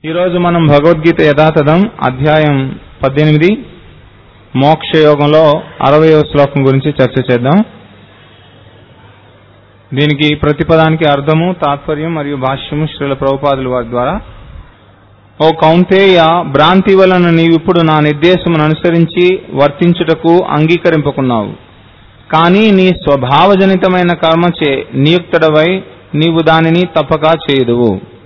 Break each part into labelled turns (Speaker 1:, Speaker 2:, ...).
Speaker 1: ఈరోజు మనం భగవద్గీత యథాతథం అధ్యాయం పద్దెనిమిది మోక్ష యోగంలో అరవయవ శ్లోకం గురించి చర్చ చేద్దాం దీనికి ప్రతిపదానికి అర్థము తాత్పర్యం మరియు భాష్యము శ్రీల ప్రభుపాదుల వారి ద్వారా ఓ కౌంతేయ భ్రాంతి వలన నీవిప్పుడు నా నిర్దేశమును అనుసరించి వర్తించుటకు అంగీకరింపకున్నావు కానీ నీ స్వభావజనితమైన కర్మచే నియుక్తుడవై నీవు దానిని తప్పక చేయుదువు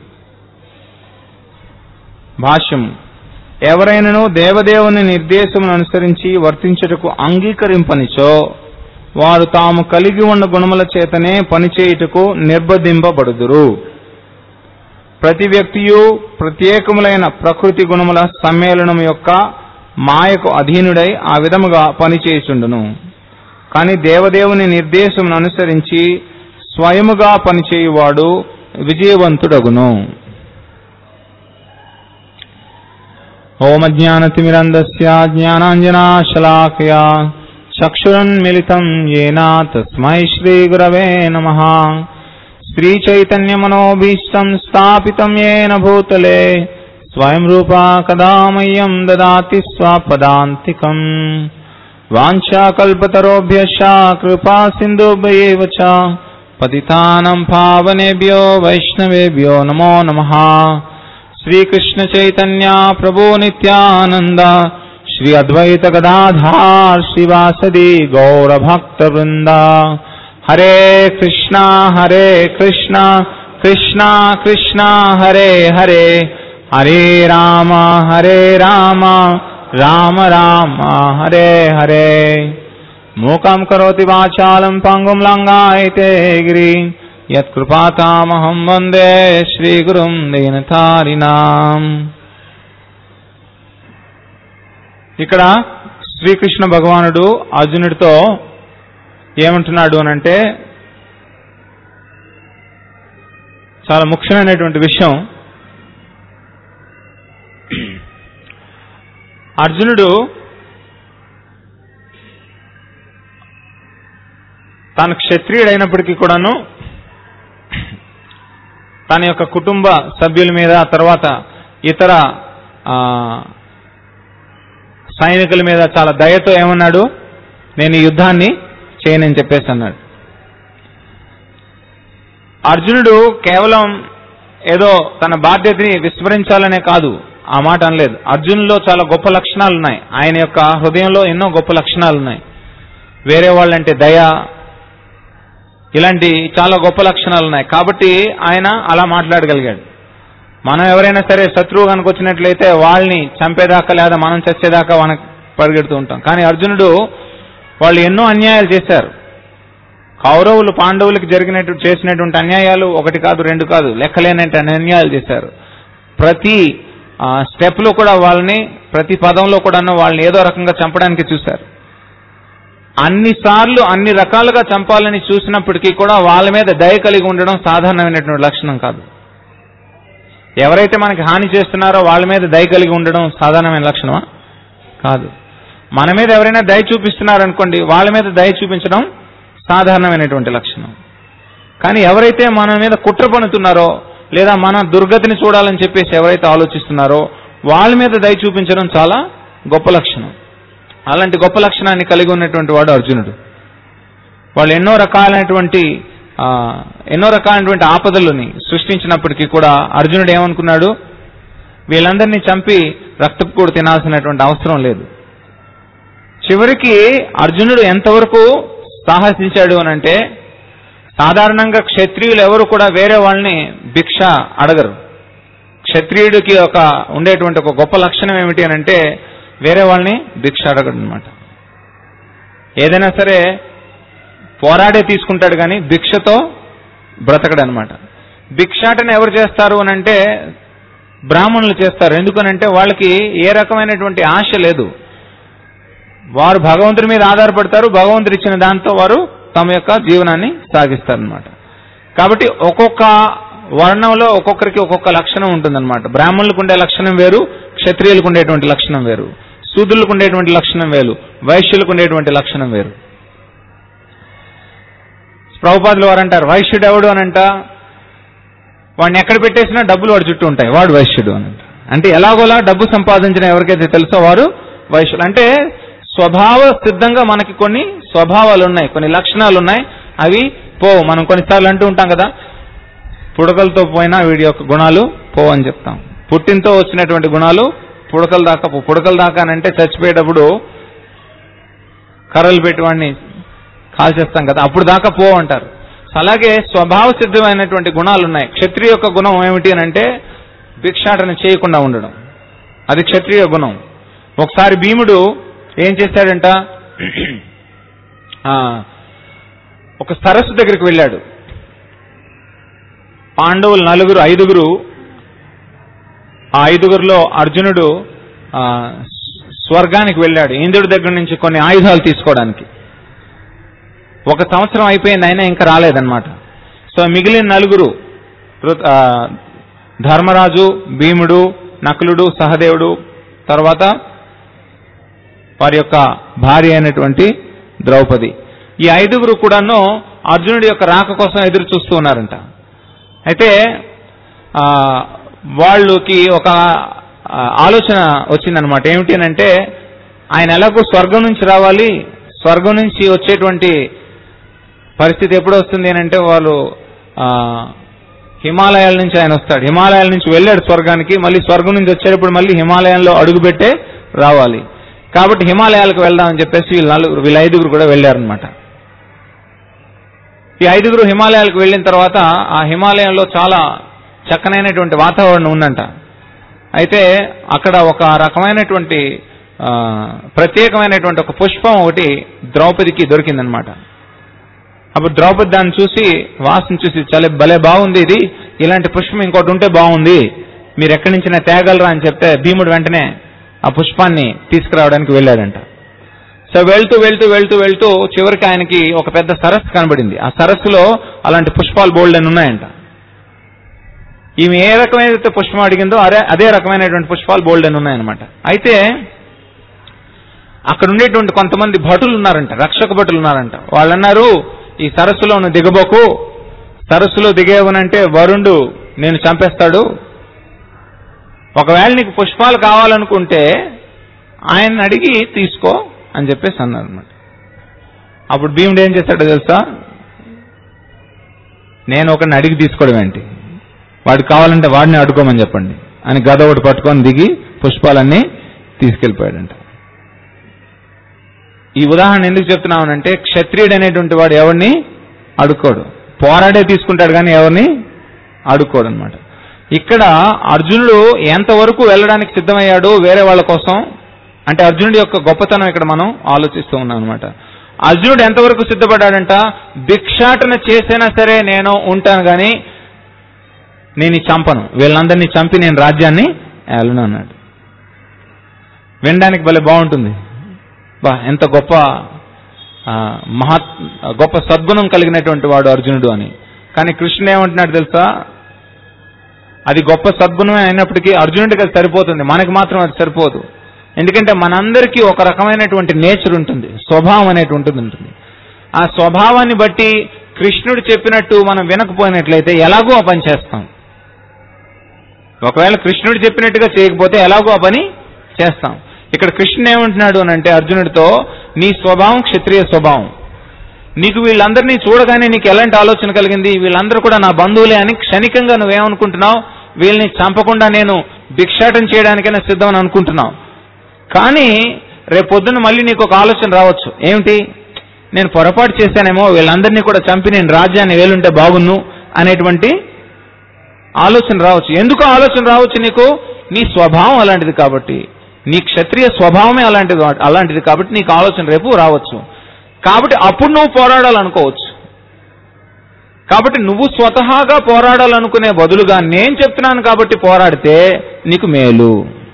Speaker 1: భాష్యం ఎవరైనను దేవదేవుని నిర్దేశమును అనుసరించి వర్తించుటకు అంగీకరింపనిచో వారు తాము కలిగి ఉన్న గుణముల చేతనే పనిచేయుటకు నిర్బంధింపబడుదురు ప్రతి వ్యక్తియు ప్రత్యేకములైన ప్రకృతి గుణముల సమ్మేళనం యొక్క మాయకు అధీనుడై ఆ విధముగా పనిచేయుచుండును కానీ దేవదేవుని నిర్దేశమును అనుసరించి స్వయముగా పనిచేయువాడు విజయవంతుడగును ఓమజ్ఞానతిమిరంధస్య జ్ఞానాంజనాశలాకయా చక్షురన్మిళితం येन తస్మై శ్రీగురవే నమః శ్రీచైతన్యమనోభీష్టం స్థాపితం येन భూతలే స్వయం రూపా కదా మह्यं దదాతి స్వపదాంతికం వాంఛాకల్పతరోభ్యశ్చ కృపా సింధుభ్యेव च పతితానం పావనేభ్యో వైష్ణవేభ్యో నమో నమః శ్రీకృష్ణ చైతన్య ప్రభు నిత్యానంద శ్రీ అద్వైత గదాధార్ శ్రీవాసది గౌరభక్త వృంద హరే కృష్ణ హరే కృష్ణ కృష్ణ కృష్ణ హరే హరే హరే రామ హరే రామ రామ రామ హరే హరే మూకం కరోతి వాచాలం పంగుం లంగాయతే గిరి యత్కృపాతామహం వందే శ్రీగురుం దీనతారిణాం ఇక్కడ శ్రీకృష్ణ భగవానుడు అర్జునుడితో ఏమంటున్నాడు అనంటే చాలా ముఖ్యమైనటువంటి విషయం అర్జునుడు తాను క్షత్రియుడైనప్పటికీ కూడాను తన యొక్క కుటుంబ సభ్యుల మీద తర్వాత ఇతర సైనికుల మీద చాలా దయతో ఏమన్నాడు నేను ఈ యుద్ధాన్ని చేయనని చెప్పేసి అన్నాడు అర్జునుడు కేవలం ఏదో తన బాధ్యతని విస్మరించాలనే కాదు ఆ మాట అనలేదు అర్జునులో చాలా గొప్ప లక్షణాలు ఉన్నాయి ఆయన యొక్క హృదయంలో ఎన్నో గొప్ప లక్షణాలు ఉన్నాయి వేరే వాళ్ళంటే దయ ఇలాంటి చాలా గొప్ప లక్షణాలు ఉన్నాయి కాబట్టి ఆయన అలా మాట్లాడగలిగాడు మనం ఎవరైనా సరే శత్రువు కనుక వచ్చినట్లయితే వాళ్ళని చంపేదాకా లేదా మనం చచ్చేదాకా మనకు పరిగెడుతూ ఉంటాం కానీ అర్జునుడు వాళ్ళు ఎన్నో అన్యాయాలు చేశారు కౌరవులు పాండవులకు జరిగినట్టు చేసినటువంటి అన్యాయాలు ఒకటి కాదు రెండు కాదు లెక్కలేనటువంటి అన్యాయాలు చేశారు ప్రతి స్టెప్లో కూడా వాళ్ళని ప్రతి పదంలో కూడా వాళ్ళని ఏదో రకంగా చంపడానికి చూశారు అన్నిసార్లు అన్ని రకాలుగా చంపాలని చూసినప్పటికీ కూడా వాళ్ళ మీద దయ కలిగి ఉండడం సాధారణమైనటువంటి లక్షణం కాదు ఎవరైతే మనకి హాని చేస్తున్నారో వాళ్ళ మీద దయ కలిగి ఉండడం సాధారణమైన లక్షణమా కాదు మన మీద ఎవరైనా దయ చూపిస్తున్నారనుకోండి వాళ్ళ మీద దయ చూపించడం సాధారణమైనటువంటి లక్షణం కానీ ఎవరైతే మన మీద కుట్ర పనుతున్నారో లేదా మన దుర్గతిని చూడాలని చెప్పేసి ఎవరైతే ఆలోచిస్తున్నారో వాళ్ళ మీద దయ చూపించడం చాలా గొప్ప లక్షణం అలాంటి గొప్ప లక్షణాన్ని కలిగి ఉన్నటువంటి వాడు అర్జునుడు వాళ్ళు ఎన్నో రకాలైనటువంటి ఎన్నో రకాలైనటువంటి ఆపదలని సృష్టించినప్పటికీ కూడా అర్జునుడు ఏమనుకున్నాడు వీళ్ళందరినీ చంపి రక్తపు కూడా తినాల్సినటువంటి అవసరం లేదు చివరికి అర్జునుడు ఎంతవరకు సాహసించాడు అనంటే సాధారణంగా క్షత్రియులు ఎవరు కూడా వేరే వాళ్ళని భిక్ష అడగరు క్షత్రియుడికి ఒక ఉండేటువంటి ఒక గొప్ప లక్షణం ఏమిటి అనంటే వేరే వాళ్ళని భిక్ష అడగడు అనమాట ఏదైనా సరే పోరాడే తీసుకుంటాడు కానీ భిక్షతో బ్రతకడు అనమాట భిక్షాటన ఎవరు చేస్తారు అని అంటే బ్రాహ్మణులు చేస్తారు ఎందుకనంటే వాళ్ళకి ఏ రకమైనటువంటి ఆశ లేదు వారు భగవంతుడి మీద ఆధారపడతారు భగవంతుడు ఇచ్చిన దాంతో వారు తమ యొక్క జీవనాన్ని సాగిస్తారనమాట కాబట్టి ఒక్కొక్క వర్ణంలో ఒక్కొక్కరికి ఒక్కొక్క లక్షణం ఉంటుందన్నమాట బ్రాహ్మణులకు ఉండే లక్షణం వేరు క్షత్రియులకు ఉండేటువంటి లక్షణం వేరు శూద్రులకు ఉండేటువంటి లక్షణం వేరు వైశ్యులకు ఉండేటువంటి లక్షణం వేరు ప్రభుపాదులు వారు అంటారు వైశ్యుడు ఎవడు అని అంట వాడిని ఎక్కడ పెట్టేసినా డబ్బులు వాడి చుట్టూ ఉంటాయి వాడు వైశ్యుడు అని అంటారు. అంటే ఎలాగోలా డబ్బు సంపాదించిన ఎవరికైతే తెలుసో వారు వైశ్యుడు అంటే స్వభావ సిద్ధంగా మనకి కొన్ని స్వభావాలు ఉన్నాయి కొన్ని లక్షణాలు ఉన్నాయి అవి పో మనం కొన్నిసార్లు అంటూ ఉంటాం కదా పుడకలతో పోయినా వీడి యొక్క గుణాలు పో అని చెప్తాం పుట్టినతో వచ్చినటువంటి గుణాలు పుడకల దాకా పో పుడకల దాకా అని అంటే చచ్చిపోయేటప్పుడు కర్రలు పెట్టి వాడిని కాల్చేస్తాం కదా అప్పుడు దాకా పో అంటారు సో అలాగే స్వభావ సిద్ధమైనటువంటి గుణాలు ఉన్నాయి క్షత్రియ యొక్క గుణం ఏమిటి అని అంటే భిక్షాటన చేయకుండా ఉండడం అది క్షత్రియ గుణం ఒకసారి భీముడు ఏం చేశాడంట ఆ, ఒక సరస్సు దగ్గరికి వెళ్ళాడు పాండవులు నలుగురు ఐదుగురు ఆ ఐదుగురిలో అర్జునుడు ఆ, స్వర్గానికి వెళ్ళాడు ఇంద్రుడి దగ్గర నుంచి కొన్ని ఆయుధాలు తీసుకోవడానికి ఒక సంవత్సరం అయిపోయింది అయినా ఇంకా రాలేదన్నమాట సో మిగిలిన నలుగురు రు- ఆ, ధర్మరాజు భీముడు నకులుడు సహదేవుడు తర్వాత వారి యొక్క భార్య అయినటువంటి ద్రౌపది ఈ ఐదుగురు కూడాను అర్జునుడి యొక్క రాక కోసం ఎదురు చూస్తూ ఉన్నారంట అయితే ఆ, వాళ్ళకి ఒక ఆ, ఆలోచన వచ్చిందనమాట ఏమిటి అని అంటే ఆయన ఎలాగో స్వర్గం నుంచి రావాలి స్వర్గం నుంచి వచ్చేటువంటి పరిస్థితి ఎప్పుడు వస్తుంది అని అంటే వాళ్ళు ఆ, హిమాలయాల నుంచి ఆయన వస్తాడు హిమాలయాల నుంచి వెళ్ళాడు స్వర్గానికి మళ్ళీ స్వర్గం నుంచి వచ్చేటప్పుడు మళ్ళీ హిమాలయంలో అడుగుపెట్టే రావాలి కాబట్టి హిమాలయాలకు వెళ్దామని చెప్పేసి వీళ్ళు నలుగురు వీళ్ళ ఐదుగురు కూడా వెళ్ళారనమాట ఈ ఐదుగురు హిమాలయాలకు వెళ్ళిన తర్వాత ఆ హిమాలయంలో చాలా చక్కనైనటువంటి వాతావరణం ఉందంట అయితే అక్కడ ఒక రకమైనటువంటి ఆ, ప్రత్యేకమైనటువంటి ఒక పుష్పం ఒకటి ద్రౌపదికి దొరికిందనమాట అప్పుడు ద్రౌపది దాన్ని చూసి వాసన చూసి చాలా భలే బాగుంది ఇది ఇలాంటి పుష్పం ఇంకోటి ఉంటే బాగుంది మీరు ఎక్కడి నుంచి తేగలరా అని చెప్తే భీముడు వెంటనే ఆ పుష్పాన్ని తీసుకురావడానికి వెళ్ళాడంట సో వెళ్తూ వెళ్తూ వెళ్తూ వెళ్తూ చివరికి ఆయనకి ఒక పెద్ద సరస్సు కనబడింది ఆ సరస్సులో అలాంటి పుష్పాలు బోల్డ్ అని ఉన్నాయంట ఈమె ఏ రకమైనటువంటి పుష్పం అడిగిందో అదే అదే రకమైనటువంటి పుష్పాలు బోల్డ్ అని ఉన్నాయన్నమాట అయితే అక్కడ ఉండేటువంటి కొంతమంది భటులు ఉన్నారంట రక్షక భటులు ఉన్నారంట వాళ్ళు అన్నారు ఈ సరస్సులో నువ్వు దిగబోకు సరస్సులో దిగేవనంటే వరుణుడు నేను చంపేస్తాడు ఒకవేళ నీకు పుష్పాలు కావాలనుకుంటే ఆయన అడిగి తీసుకో అని చెప్పేసి అన్నారు అనమాట అప్పుడు భీముడు ఏం చేశాడో తెలుసా నేను ఒకరిని అడిగి తీసుకోవడం ఏంటి వాడికి కావాలంటే వాడిని అడుకోమని చెప్పండి అని గద ఒకటి పట్టుకొని దిగి పుష్పాలన్నీ తీసుకెళ్ళిపోయాడంట ఈ ఉదాహరణ ఎందుకు చెప్తున్నామనంటే క్షత్రియుడు అనేటువంటి వాడు ఎవరిని అడుక్కోడు పోరాడే తీసుకుంటాడు కానీ ఎవరిని అడుక్కోడు అనమాట ఇక్కడ అర్జునుడు ఎంతవరకు వెళ్ళడానికి సిద్ధమయ్యాడు వేరే వాళ్ళ కోసం అంటే అర్జునుడి యొక్క గొప్పతనం ఇక్కడ మనం ఆలోచిస్తూ ఉన్నాం అనమాట అర్జునుడు ఎంతవరకు సిద్ధపడ్డాడంట భిక్షాటన చేసైనా సరే నేను ఉంటాను కానీ నేను ఈ చంపను వీళ్ళందరినీ చంపి నేను రాజ్యాన్ని ఏలను అన్నాడు వినడానికి భలే బాగుంటుంది బా ఎంత గొప్ప ఆ, మహత్ గొప్ప సద్గుణం కలిగినటువంటి వాడు అర్జునుడు అని కానీ కృష్ణుడు ఏమంటున్నాడు తెలుసా అది గొప్ప సద్గుణమే అయినప్పటికీ అర్జునుడికి అది సరిపోతుంది మనకి మాత్రం అది సరిపోదు ఎందుకంటే మనందరికీ ఒక రకమైనటువంటి నేచర్ ఉంటుంది స్వభావం అనేటువంటిది ఉంటుంది ఆ స్వభావాన్ని బట్టి కృష్ణుడు చెప్పినట్టు మనం వినకపోయినట్లయితే ఎలాగో ఆ పని చేస్తాం ఒకవేళ కృష్ణుడు చెప్పినట్టుగా చేయకపోతే ఎలాగో ఆ పని చేస్తాం ఇక్కడ కృష్ణుడు ఏమంటున్నాడు అని అంటే అర్జునుడితో నీ స్వభావం క్షత్రియ స్వభావం నీకు వీళ్ళందరినీ చూడగానే నీకు ఎలాంటి ఆలోచన కలిగింది వీళ్ళందరూ కూడా నా బంధువులే అని క్షణికంగా నువ్వేమనుకుంటున్నావు వీళ్ళని చంపకుండా నేను భిక్షాటం చేయడానికైనా సిద్ధం అని అనుకుంటున్నావు కానీ రేపు పొద్దున్న మళ్ళీ నీకు ఒక ఆలోచన రావచ్చు ఏమిటి నేను పొరపాటు చేశానేమో వీళ్ళందరినీ కూడా చంపి నేను రాజ్యాన్ని వేలుంటే బాగున్ను అనేటువంటి ఆలోచన రావచ్చు ఎందుకు ఆలోచన రావచ్చు నీకు నీ స్వభావం అలాంటిది కాబట్టి నీ క్షత్రియ స్వభావమే అలాంటిది అలాంటిది కాబట్టి నీకు ఆలోచన రేపు రావచ్చు కాబట్టి అప్పుడు నువ్వు పోరాడాలనుకోవచ్చు కాబట్టి నువ్వు స్వతహాగా పోరాడాలనుకునే బదులుగా నేను చెప్తున్నాను కాబట్టి పోరాడితే నీకు మేలు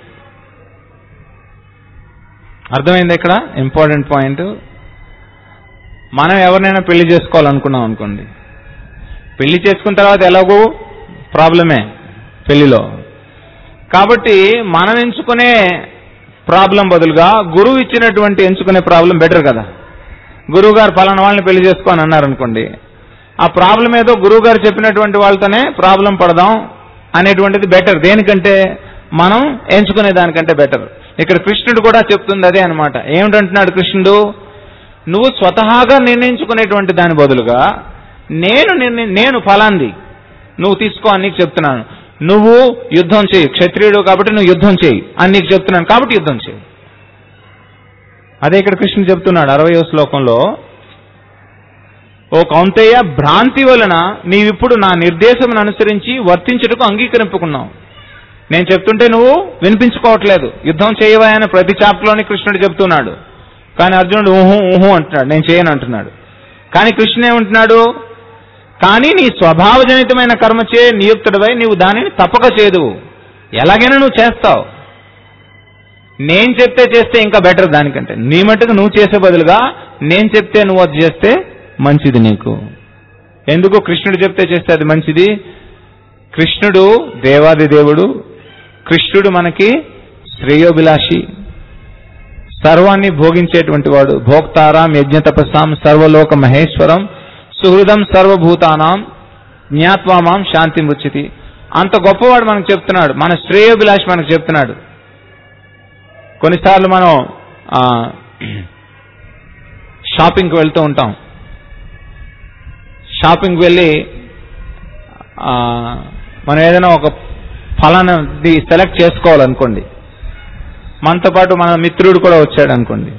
Speaker 1: అర్థమైంది ఇక్కడ ఇంపార్టెంట్ పాయింట్ మనం ఎవరినైనా పెళ్లి చేసుకోవాలనుకున్నాం అనుకోండి పెళ్లి చేసుకున్న తర్వాత ఎలాగో ప్రాబ్లమే పెళ్లిలో కాబట్టి మనం ఎంచుకునే ప్రాబ్లం బదులుగా గురువు ఇచ్చినటువంటి ఎంచుకునే ప్రాబ్లం బెటర్ కదా గురువు గారు పలానా వాళ్ళని పెళ్లి చేసుకోని అన్నారు అనుకోండి ఆ ప్రాబ్లం ఏదో గురువు గారు చెప్పినటువంటి వాళ్ళతోనే ప్రాబ్లం పడదాం అనేటువంటిది బెటర్ దేనికంటే మనం ఎంచుకునే దానికంటే బెటర్ ఇక్కడ కృష్ణుడు కూడా చెప్తుంది అదే అనమాట ఏమిటంటున్నాడు కృష్ణుడు నువ్వు స్వతహాగా నిర్ణయించుకునేటువంటి దాని బదులుగా నేను నిర్ణయి నేను ఫలాంది నువ్వు తీసుకో అని నీకు చెప్తున్నాను నువ్వు యుద్ధం చేయి క్షత్రియుడు కాబట్టి నువ్వు యుద్ధం చేయి అని నీకు చెప్తున్నాను కాబట్టి యుద్ధం చేయి అదే ఇక్కడ కృష్ణుడు చెప్తున్నాడు అరవయో శ్లోకంలో ఓ కౌంతేయ భ్రాంతి వలన నీవిప్పుడు నా నిర్దేశమును అనుసరించి వర్తించుటకు అంగీకరింపుకున్నావు నేను చెప్తుంటే నువ్వు వినిపించుకోవట్లేదు యుద్ధం చేయవా అని ప్రతి చాప్టర్లోని కృష్ణుడు చెప్తున్నాడు కానీ అర్జునుడు ఊహు ఊహు అంటున్నాడు నేను చేయను అంటున్నాడు కానీ కృష్ణుడు ఏమంటున్నాడు కానీ నీ స్వభావజనితమైన కర్మచే నియుక్తుడివై నీవు దానిని తప్పక చేయదు ఎలాగైనా నువ్వు చేస్తావు నేను చెప్తే చేస్తే ఇంకా బెటర్ దానికంటే నీ మట్టుకు నువ్వు చేసే బదులుగా నేను చెప్తే నువ్వు అది చేస్తే మంచిది నీకు ఎందుకు కృష్ణుడు చెప్తే చేస్తే అది మంచిది కృష్ణుడు దేవాది దేవుడు కృష్ణుడు మనకి శ్రేయోభిలాషి సర్వాన్ని భోగించేటువంటి వాడు భోక్తారాం యజ్ఞ తపస్సాం సర్వలోక మహేశ్వరం సుహృదం సర్వభూతానాం జ్ఞాత్వామాం శాంతి ముచ్చితి అంత గొప్పవాడు మనకు చెప్తున్నాడు మన శ్రేయోభిలాషి మనకు చెప్తున్నాడు కొన్నిసార్లు మనం ఆ, షాపింగ్కి వెళ్తూ ఉంటాం షాపింగ్కి వెళ్ళి ఆ, మనం ఏదైనా ఒక ఫలానాది సెలెక్ట్ చేసుకోవాలనుకోండి మనతో పాటు మన మిత్రుడు కూడా వచ్చాడు అనుకోండి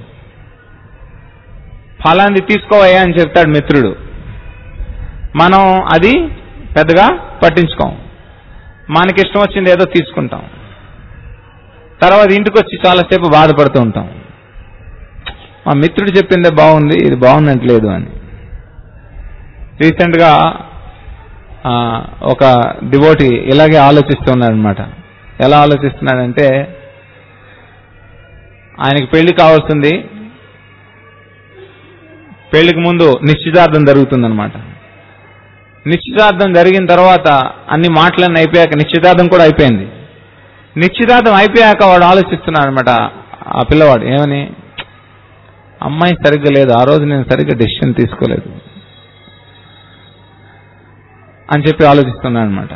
Speaker 1: ఫలాంది తీసుకోవయ్యా అని చెప్తాడు మిత్రుడు మనం అది పెద్దగా పట్టించుకోం మనకి ఇష్టం వచ్చింది ఏదో తీసుకుంటాం తర్వాత ఇంటికి వచ్చి చాలాసేపు బాధపడుతూ ఉంటాం మా మిత్రుడు చెప్పిందే బాగుంది ఇది బాగున్నట్లేదు అని రీసెంట్గా ఆ, ఒక డివోటి ఇలాగే ఆలోచిస్తున్నాడు అనమాట ఎలా ఆలోచిస్తున్నాడంటే ఆయనకి పెళ్లి కావాల్సింది పెళ్లికి ముందు నిశ్చితార్థం జరుగుతుందన్నమాట నిశ్చితార్థం జరిగిన తర్వాత అన్ని మాటలన్నీ అయిపోయాక నిశ్చితార్థం కూడా అయిపోయింది నిశ్చితార్థం అయిపోయాక వాడు ఆలోచిస్తున్నాడు అనమాట ఆ పిల్లవాడు ఏమని అమ్మాయి సరిగ్గా లేదు ఆ రోజు నేను సరిగ్గా డెసిషన్ తీసుకోలేదు అని చెప్పి ఆలోచిస్తున్నాడు అనమాట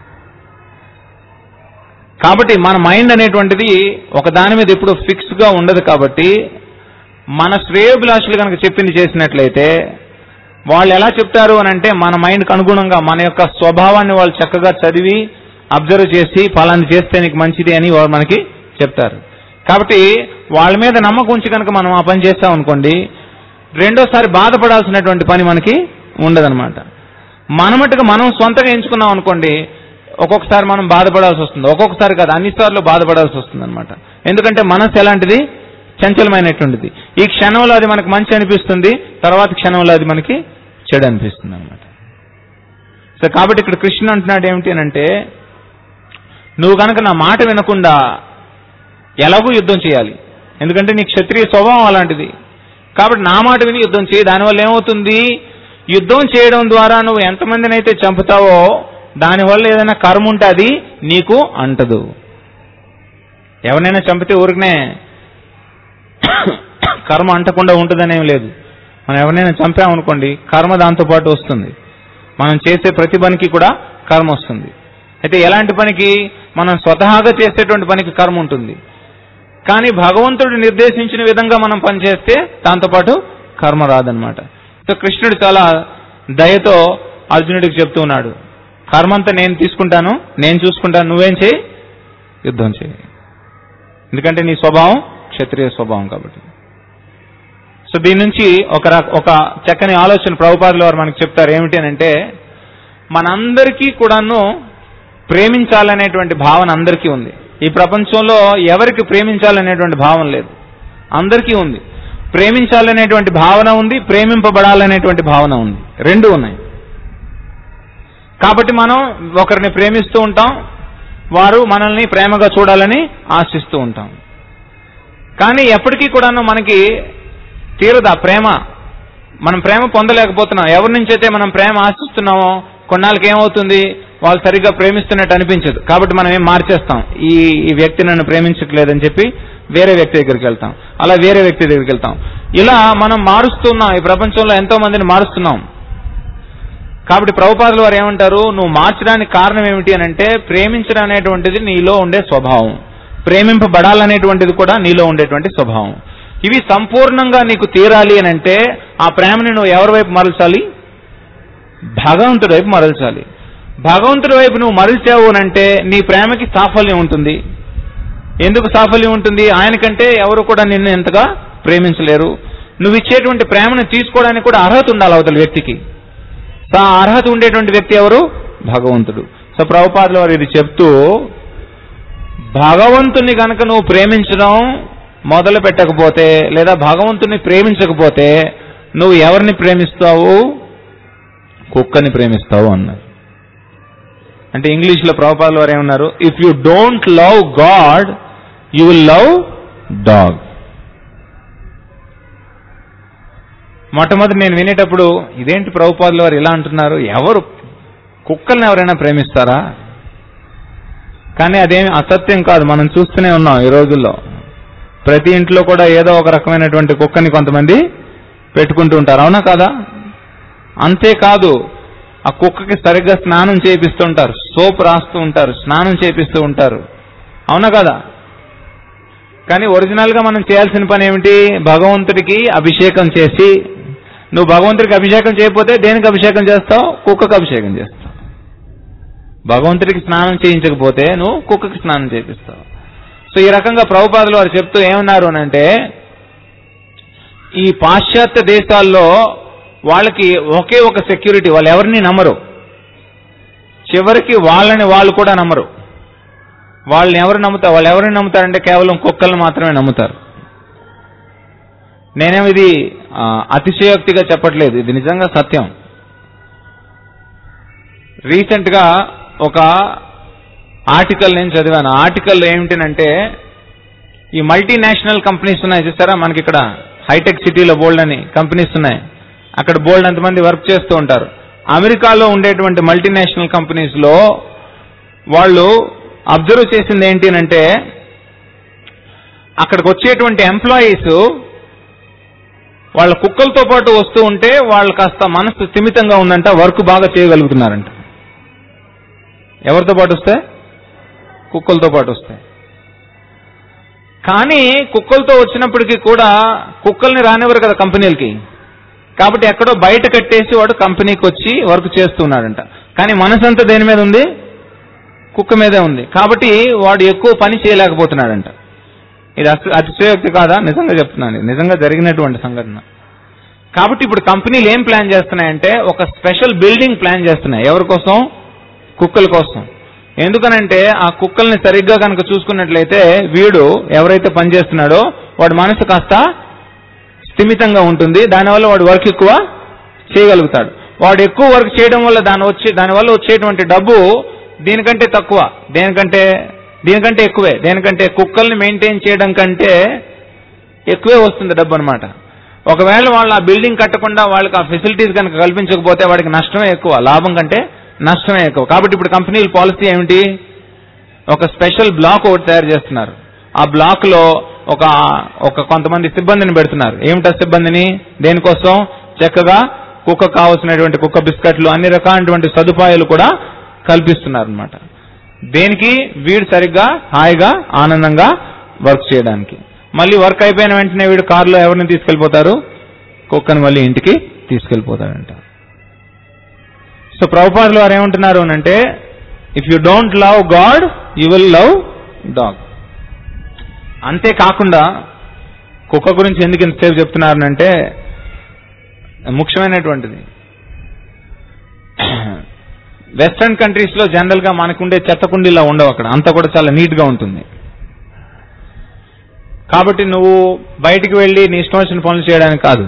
Speaker 1: కాబట్టి మన మైండ్ అనేటువంటిది ఒక దాని మీద ఎప్పుడు ఫిక్స్ గా ఉండదు కాబట్టి మన శ్రేయోభిలాషులు కనుక చెప్పింది చేసినట్లయితే వాళ్ళు ఎలా చెప్తారు అని అంటే మన మైండ్కి అనుగుణంగా మన యొక్క స్వభావాన్ని వాళ్ళు చక్కగా చదివి అబ్జర్వ్ చేసి ఫలాన్ని చేస్తే నీకు మంచిది అని వారు మనకి చెప్తారు కాబట్టి వాళ్ళ మీద నమ్మకం ఉంచి కనుక మనం ఆ పని చేస్తాం అనుకోండి రెండోసారి బాధపడాల్సినటువంటి పని మనకి ఉండదన్నమాట మన మట్టుగా మనం సొంతంగా ఎంచుకున్నాం అనుకోండి ఒక్కొక్కసారి మనం బాధపడాల్సి వస్తుంది ఒక్కొక్కసారి కాదు అన్నిసార్లు బాధపడాల్సి వస్తుంది అనమాట ఎందుకంటే మనసు ఎలాంటిది చంచలమైనటువంటిది ఈ క్షణంలో అది మనకు మంచి అనిపిస్తుంది తర్వాత క్షణంలో అది మనకి చెడు అనిపిస్తుంది అనమాట సో కాబట్టి ఇక్కడ కృష్ణ అంటున్నాడు ఏమిటి అని అంటే నువ్వు కనుక నా మాట వినకుండా ఎలాగూ యుద్ధం చేయాలి ఎందుకంటే నీ క్షత్రియ స్వభావం అలాంటిది కాబట్టి నా మాట విని యుద్ధం చేయి దానివల్ల ఏమవుతుంది యుద్ధం చేయడం ద్వారా నువ్వు ఎంతమందిని అయితే చంపుతావో దానివల్ల ఏదైనా కర్మ ఉంటే అది నీకు అంటదు ఎవరినైనా చంపితే ఊరికనే కర్మ అంటకుండా ఉంటుందనేం లేదు మనం ఎవరినైనా చంపామనుకోండి కర్మ దాంతో పాటు వస్తుంది మనం చేసే ప్రతి పనికి కూడా కర్మ వస్తుంది అయితే ఎలాంటి పనికి మనం స్వతహాగా చేసేటువంటి పనికి కర్మ ఉంటుంది కానీ భగవంతుడు నిర్దేశించిన విధంగా మనం పనిచేస్తే దాంతోపాటు కర్మ రాదనమాట సో కృష్ణుడు చాలా దయతో అర్జునుడికి చెప్తూ ఉన్నాడు కర్మంతా నేను తీసుకుంటాను నేను చూసుకుంటాను నువ్వేం చేయి యుద్ధం చేయి ఎందుకంటే నీ స్వభావం క్షత్రియ స్వభావం కాబట్టి సో దీని నుంచి ఒక రక- ఒక చక్కని ఆలోచన ప్రభుపాదులు వారు మనకు చెప్తారు ఏమిటి అని అంటే మనందరికీ కూడాను ప్రేమించాలనేటువంటి భావన అందరికీ ఉంది ఈ ప్రపంచంలో ఎవరికి ప్రేమించాలనేటువంటి భావన లేదు అందరికీ ఉంది ప్రేమించాలనేటువంటి భావన ఉంది ప్రేమింపబడాలనేటువంటి భావన ఉంది రెండు ఉన్నాయి కాబట్టి మనం ఒకరిని ప్రేమిస్తూ ఉంటాం వారు మనల్ని ప్రేమగా చూడాలని ఆశిస్తూ ఉంటాం కానీ ఎప్పటికీ కూడాను మనకి తీరదు ఆ ప్రేమ మనం ప్రేమ పొందలేకపోతున్నాం ఎవరి నుంచి అయితే మనం ప్రేమ ఆశిస్తున్నామో కొన్నాళ్ళకి ఏమవుతుంది వాళ్ళు సరిగ్గా ప్రేమిస్తున్నట్టు అనిపించదు కాబట్టి మనం ఏం మార్చేస్తాం ఈ ఈ వ్యక్తి నన్ను ప్రేమించట్లేదని చెప్పి వేరే వ్యక్తి దగ్గరికి వెళ్తాం అలా వేరే వ్యక్తి దగ్గరికి వెళ్తాం ఇలా మనం మారుస్తున్నాం ఈ ప్రపంచంలో ఎంతో మందిని మారుస్తున్నాం కాబట్టి ప్రభుపాదులు వారు ఏమంటారు నువ్వు మార్చడానికి కారణం ఏమిటి అని అంటే ప్రేమించడం అనేటువంటిది నీలో ఉండే స్వభావం ప్రేమింపబడాలనేటువంటిది కూడా నీలో ఉండేటువంటి స్వభావం ఇవి సంపూర్ణంగా నీకు తీరాలి అని అంటే ఆ ప్రేమని నువ్వు ఎవరి వైపు మరల్చాలి భగవంతుడి వైపు మరల్చాలి భగవంతుడి వైపు నువ్వు మరల్చావు అని అంటే నీ ప్రేమకి సాఫల్యం ఉంటుంది ఎందుకు సాఫల్యం ఉంటుంది ఆయనకంటే ఎవరు కూడా నిన్ను ఎంతగా ప్రేమించలేరు నువ్వు ఇచ్చేటువంటి ప్రేమను తీసుకోవడానికి కూడా అర్హత ఉండాలి అవతల వ్యక్తికి సో ఆ అర్హత ఉండేటువంటి వ్యక్తి ఎవరు భగవంతుడు సో ప్రభుపాదులు వారు ఇది చెప్తూ భగవంతుని కనుక నువ్వు ప్రేమించడం మొదలు పెట్టకపోతే లేదా భగవంతుని ప్రేమించకపోతే నువ్వు ఎవరిని ప్రేమిస్తావు కుక్కని ప్రేమిస్తావు అన్నారు అంటే ఇంగ్లీష్లో ప్రభుపాదులు వారు ఏమన్నారు if you don't love God you will love dog మొట్టమొదటి నేను వినేటప్పుడు ఇదేంటి ప్రభుపాదులు వారు ఇలా అంటున్నారు ఎవరు కుక్కల్ని ఎవరైనా ప్రేమిస్తారా కానీ అదేమి అసత్యం కాదు మనం చూస్తూనే ఉన్నాం ఈ రోజుల్లో ప్రతి ఇంట్లో కూడా ఏదో ఒక రకమైనటువంటి కుక్కని కొంతమంది పెట్టుకుంటూ ఉంటారు అవునా కాదా అంతేకాదు ఆ కుక్కకి సరిగ్గా స్నానం చేపిస్తుంటారు సోప్ రాస్తూ ఉంటారు స్నానం చేపిస్తూ ఉంటారు అవునా కదా కానీ ఒరిజినల్ గా మనం చేయాల్సిన పని ఏమిటి భగవంతుడికి అభిషేకం చేసి నువ్వు భగవంతుడికి అభిషేకం చేయకపోతే దేనికి అభిషేకం చేస్తావు కుక్కకు అభిషేకం చేస్తావు భగవంతుడికి స్నానం చేయించకపోతే నువ్వు కుక్కకి స్నానం చేపిస్తావు సో ఈ రకంగా ప్రభుపాదులు వారు చెప్తూ ఏమన్నారు అని అంటే ఈ పాశ్చాత్య దేశాల్లో వాళ్ళకి ఒకే ఒక సెక్యూరిటీ వాళ్ళు ఎవరిని నమ్మరు చివరికి వాళ్ళని వాళ్ళు కూడా నమ్మరు వాళ్ళని ఎవరు నమ్ముతారు వాళ్ళు ఎవరిని నమ్ముతారంటే కేవలం కుక్కల్ని మాత్రమే నమ్ముతారు నేనేం ఇది ఆ, అతిశయోక్తిగా చెప్పట్లేదు ఇది నిజంగా సత్యం రీసెంట్ గా ఒక ఆర్టికల్ నేను చదివాను ఆర్టికల్ ఏమిటంటే ఈ మల్టీనేషనల్ కంపెనీస్ ఉన్నాయి చూసారా మనకి ఇక్కడ హైటెక్ సిటీలో బోల్డ్ అని కంపెనీస్ ఉన్నాయి అక్కడ బోల్డ్ అంతమంది వర్క్ చేస్తూ ఉంటారు అమెరికాలో ఉండేటువంటి మల్టీనేషనల్ కంపెనీస్ లో వాళ్ళు అబ్జర్వ్ చేసింది ఏంటి అంటే అక్కడికి వచ్చేటువంటి ఎంప్లాయీస్ వాళ్ళ కుక్కలతో పాటు వస్తూ ఉంటే వాళ్ళు కాస్త మనసు స్థిమితంగా ఉందంట వర్క్ బాగా చేయగలుగుతున్నారంట ఎవరితో పాటు వస్తే కుక్కలతో పాటు వస్తాయి కానీ కుక్కలతో వచ్చినప్పటికీ కూడా కుక్కల్ని రానివ్వరు కదా కంపెనీలకి కాబట్టి ఎక్కడో బయట కట్టేసి వాడు కంపెనీకి వచ్చి వర్క్ చేస్తున్నాడంట కానీ మనసంతా దేని మీద ఉంది కుక్క మీదే ఉంది కాబట్టి వాడు ఎక్కువ పని చేయలేకపోతున్నాడంట ఇది అతి- అతిశయోక్తి కాదా నిజంగా చెప్తున్నాను ఇది నిజంగా జరిగినటువంటి సంఘటన కాబట్టి ఇప్పుడు కంపెనీలు ఏం ప్లాన్ చేస్తున్నాయంటే ఒక స్పెషల్ బిల్డింగ్ ప్లాన్ చేస్తున్నాయి ఎవరి కోసం కుక్కల కోసం ఎందుకనంటే ఆ కుక్కల్ని సరిగ్గా కనుక చూసుకున్నట్లయితే వీడు ఎవరైతే పనిచేస్తున్నాడో వాడి మనసు కాస్త స్థిమితంగా ఉంటుంది దానివల్ల వాడు వర్క్ ఎక్కువ చేయగలుగుతాడు వాడు ఎక్కువ వర్క్ చేయడం వల్ల దాని వచ్చే దానివల్ల వచ్చేటువంటి డబ్బు దీనికంటే తక్కువ దేనికంటే దీనికంటే ఎక్కువే దేనికంటే కుక్కల్ని మెయింటైన్ చేయడం కంటే ఎక్కువే వస్తుంది డబ్బు అనమాట ఒకవేళ వాళ్ళు ఆ బిల్డింగ్ కట్టకుండా వాళ్ళకి ఆ ఫెసిలిటీస్ కనుక కల్పించకపోతే వాడికి నష్టమే ఎక్కువ లాభం కంటే నష్టమే ఎక్కువ కాబట్టి ఇప్పుడు కంపెనీల పాలసీ ఏమిటి ఒక స్పెషల్ బ్లాక్ ఒకటి తయారు చేస్తున్నారు ఆ బ్లాక్ లో ఒక ఒక కొంతమంది సిబ్బందిని పెడుతున్నారు ఏమిటా సిబ్బందిని దేనికోసం చక్కగా కుక్క కావాల్సినటువంటి కుక్క బిస్కెట్లు అన్ని రకాలైనటువంటి సదుపాయాలు కూడా కల్పిస్తున్నారు అనమాట దేనికి వీడు సరిగ్గా హాయిగా ఆనందంగా వర్క్ చేయడానికి మళ్ళీ వర్క్ అయిపోయిన వెంటనే వీడు కారులో ఎవరిని తీసుకెళ్లిపోతారు కుక్కని మళ్ళీ ఇంటికి తీసుకెళ్లిపోతాడంట సో ప్రభుపాదులు వారు ఏమంటున్నారు అని అంటే if you don't love God you will love dog అంతేకాకుండా కుక్క గురించి ఎందుకు ఇంతసేపు చెప్తున్నారనంటే ముఖ్యమైనటువంటిది వెస్ట్రన్ కంట్రీస్ లో జనరల్ గా మనకుండే చెత్త కుండీలా ఉండవు అక్కడ అంతా కూడా చాలా నీట్ గా ఉంటుంది కాబట్టి నువ్వు బయటికి వెళ్ళి నీ ఇష్టం వచ్చిన పనులు చేయడానికి కాదు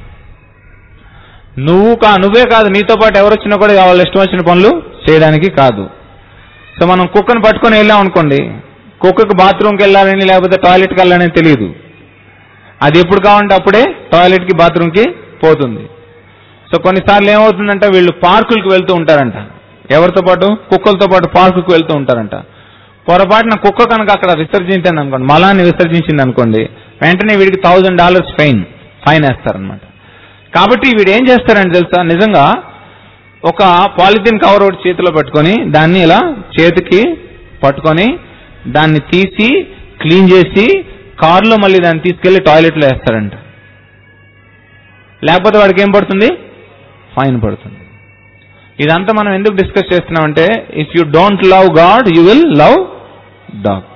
Speaker 1: నువ్వు కా నువ్వే కాదు నీతో పాటు ఎవరు వచ్చినా కూడా వాళ్ళ ఇష్టం వచ్చిన పనులు చేయడానికి కాదు సో మనం కుక్కను పట్టుకొని వెళ్ళాం అనుకోండి కుక్కకు బాత్రూమ్కి వెళ్ళాలని లేకపోతే టాయిలెట్కి వెళ్ళాలని తెలియదు అది ఎప్పుడు కావాలంటే అప్పుడే టాయిలెట్కి బాత్రూమ్కి పోతుంది సో కొన్నిసార్లు ఏమవుతుందంటే వీళ్ళు పార్కులకు వెళ్తూ ఉంటారంట ఎవరితో పాటు కుక్కలతో పాటు పార్కుకు వెళ్తూ ఉంటారంట పొరపాటున కుక్క కనుక అక్కడ విసర్జించింది అనుకోండి మలాన్ని విసర్జించింది అనుకోండి వెంటనే వీడికి థౌజండ్ డాలర్స్ ఫైన్ ఫైన్ వేస్తారనమాట కాబట్టి వీడు ఏం చేస్తారంటే తెలుసా నిజంగా ఒక పాలిథిన్ కవర్ ఒకటి చేతిలో పట్టుకొని దాన్ని ఇలా చేతికి పట్టుకొని దాన్ని తీసి క్లీన్ చేసి కారులో మళ్ళీ దాన్ని తీసుకెళ్లి టాయిలెట్లో వేస్తారంట లేకపోతే వాడికి ఏం పడుతుంది ఫైన్ పడుతుంది ఇదంతా మనం ఎందుకు డిస్కస్ చేస్తున్నామంటే if you don't love God you will love dog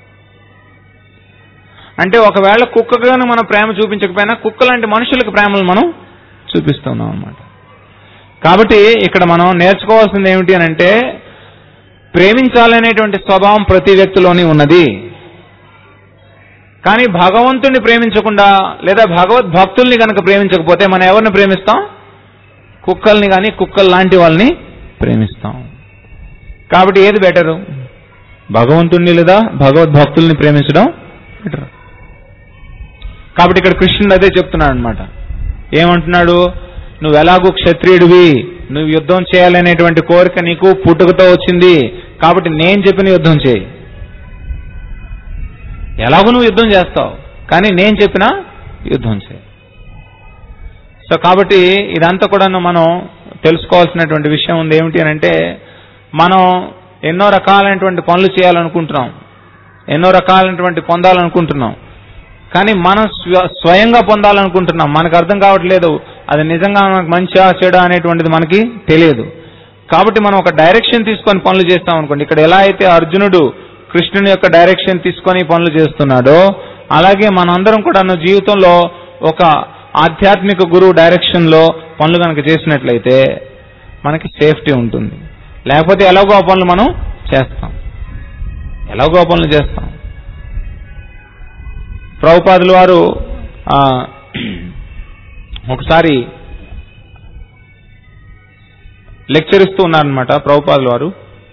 Speaker 1: అంటే ఒకవేళ కుక్కగాను మనం ప్రేమ చూపించకపోయినా కుక్క లాంటి మనుషులకు ప్రేమలు మనం చూపిస్తున్నాం అన్నమాట కాబట్టి ఇక్కడ మనం నేర్చుకోవాల్సింది ఏమిటి అని అంటే ప్రేమించాలనేటువంటి స్వభావం ప్రతి వ్యక్తిలోని ఉన్నది కానీ భగవంతుణ్ణి ప్రేమించకుండా లేదా భగవద్ భక్తుల్ని కనుక ప్రేమించకపోతే మనం ఎవరిని ప్రేమిస్తాం కుక్కల్ని కానీ కుక్కల్ లాంటి వాళ్ళని ప్రేమిస్తాం కాబట్టి ఏది బెటరు భగవంతుణ్ణి లేదా భగవద్ భక్తుల్ని ప్రేమించడం బెటర్ కాబట్టి ఇక్కడ కృష్ణుడు అదే చెప్తున్నాడు అనమాట ఏమంటున్నాడు నువ్వు ఎలాగూ క్షత్రియుడివి నువ్వు యుద్ధం చేయాలనేటువంటి కోరిక నీకు పుట్టుకతో వచ్చింది కాబట్టి నేను చెప్పిన యుద్ధం చేయి ఎలాగో నువ్వు యుద్ధం చేస్తావు కానీ నేను చెప్పిన యుద్ధం చేయి సో కాబట్టి ఇదంతా కూడా మనం తెలుసుకోవాల్సినటువంటి విషయం ఉంది ఏమిటి అని అంటే మనం ఎన్నో రకాలైనటువంటి పనులు చేయాలనుకుంటున్నాం ఎన్నో రకాలైనటువంటి పొందాలనుకుంటున్నాం కానీ మనం స్వ- స్వయంగా పొందాలనుకుంటున్నాం మనకు అర్థం కావట్లేదు అది నిజంగా మనకు మంచిగా చెడా అనేటువంటిది మనకి తెలియదు కాబట్టి మనం ఒక డైరెక్షన్ తీసుకొని పనులు చేస్తాం అనుకోండి ఇక్కడ ఎలా అయితే అర్జునుడు కృష్ణుని యొక్క డైరెక్షన్ తీసుకొని పనులు చేస్తున్నాడో అలాగే మనందరం కూడా మన జీవితంలో ఒక ఆధ్యాత్మిక గురువు డైరెక్షన్ లో పనులు కనుక చేసినట్లయితే మనకి సేఫ్టీ ఉంటుంది లేకపోతే ఎలాగో ఆ పనులు మనం చేస్తాం ఎలాగో ఆ పనులు చేస్తాం ప్రభుపాదుల వారు ఆ, ఒకసారి లెక్చర్ ఇస్తూ ఉన్నారనమాట ప్రభుపాదుల వారు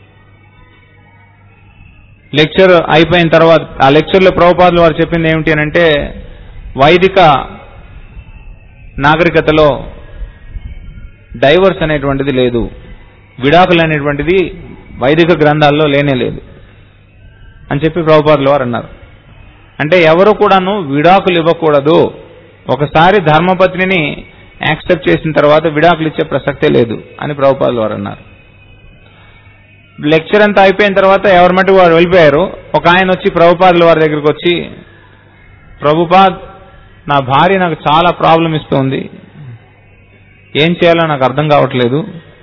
Speaker 1: లెక్చర్ అయిపోయిన తర్వాత ఆ లెక్చర్లో ప్రభుపాదుల వారు చెప్పింది ఏమిటి అని అంటే వైదిక నాగరికతలో డైవర్స్ అనేటువంటిది లేదు విడాకులు అనేటువంటిది వైదిక గ్రంథాల్లో లేనే లేదు అని చెప్పి ప్రభుపాదుల వారు అన్నారు అంటే ఎవరు కూడాను విడాకులు ఇవ్వకూడదు ఒకసారి ధర్మపత్నిని యాక్సెప్ట్ చేసిన తర్వాత విడాకులు ఇచ్చే ప్రసక్తే లేదు అని ప్రభుపాదుల వారు అన్నారు లెక్చర్ అంతా అయిపోయిన తర్వాత ఎవరి మటుకు వారు వెళ్ళిపోయారు ఒక ఆయన వచ్చి ప్రభుపాదుల వారి దగ్గరికి వచ్చి ప్రభుపాద్ నా భార్య నాకు చాలా ప్రాబ్లం ఇస్తుంది ఏం చేయాలో నాకు అర్థం కావట్లేదు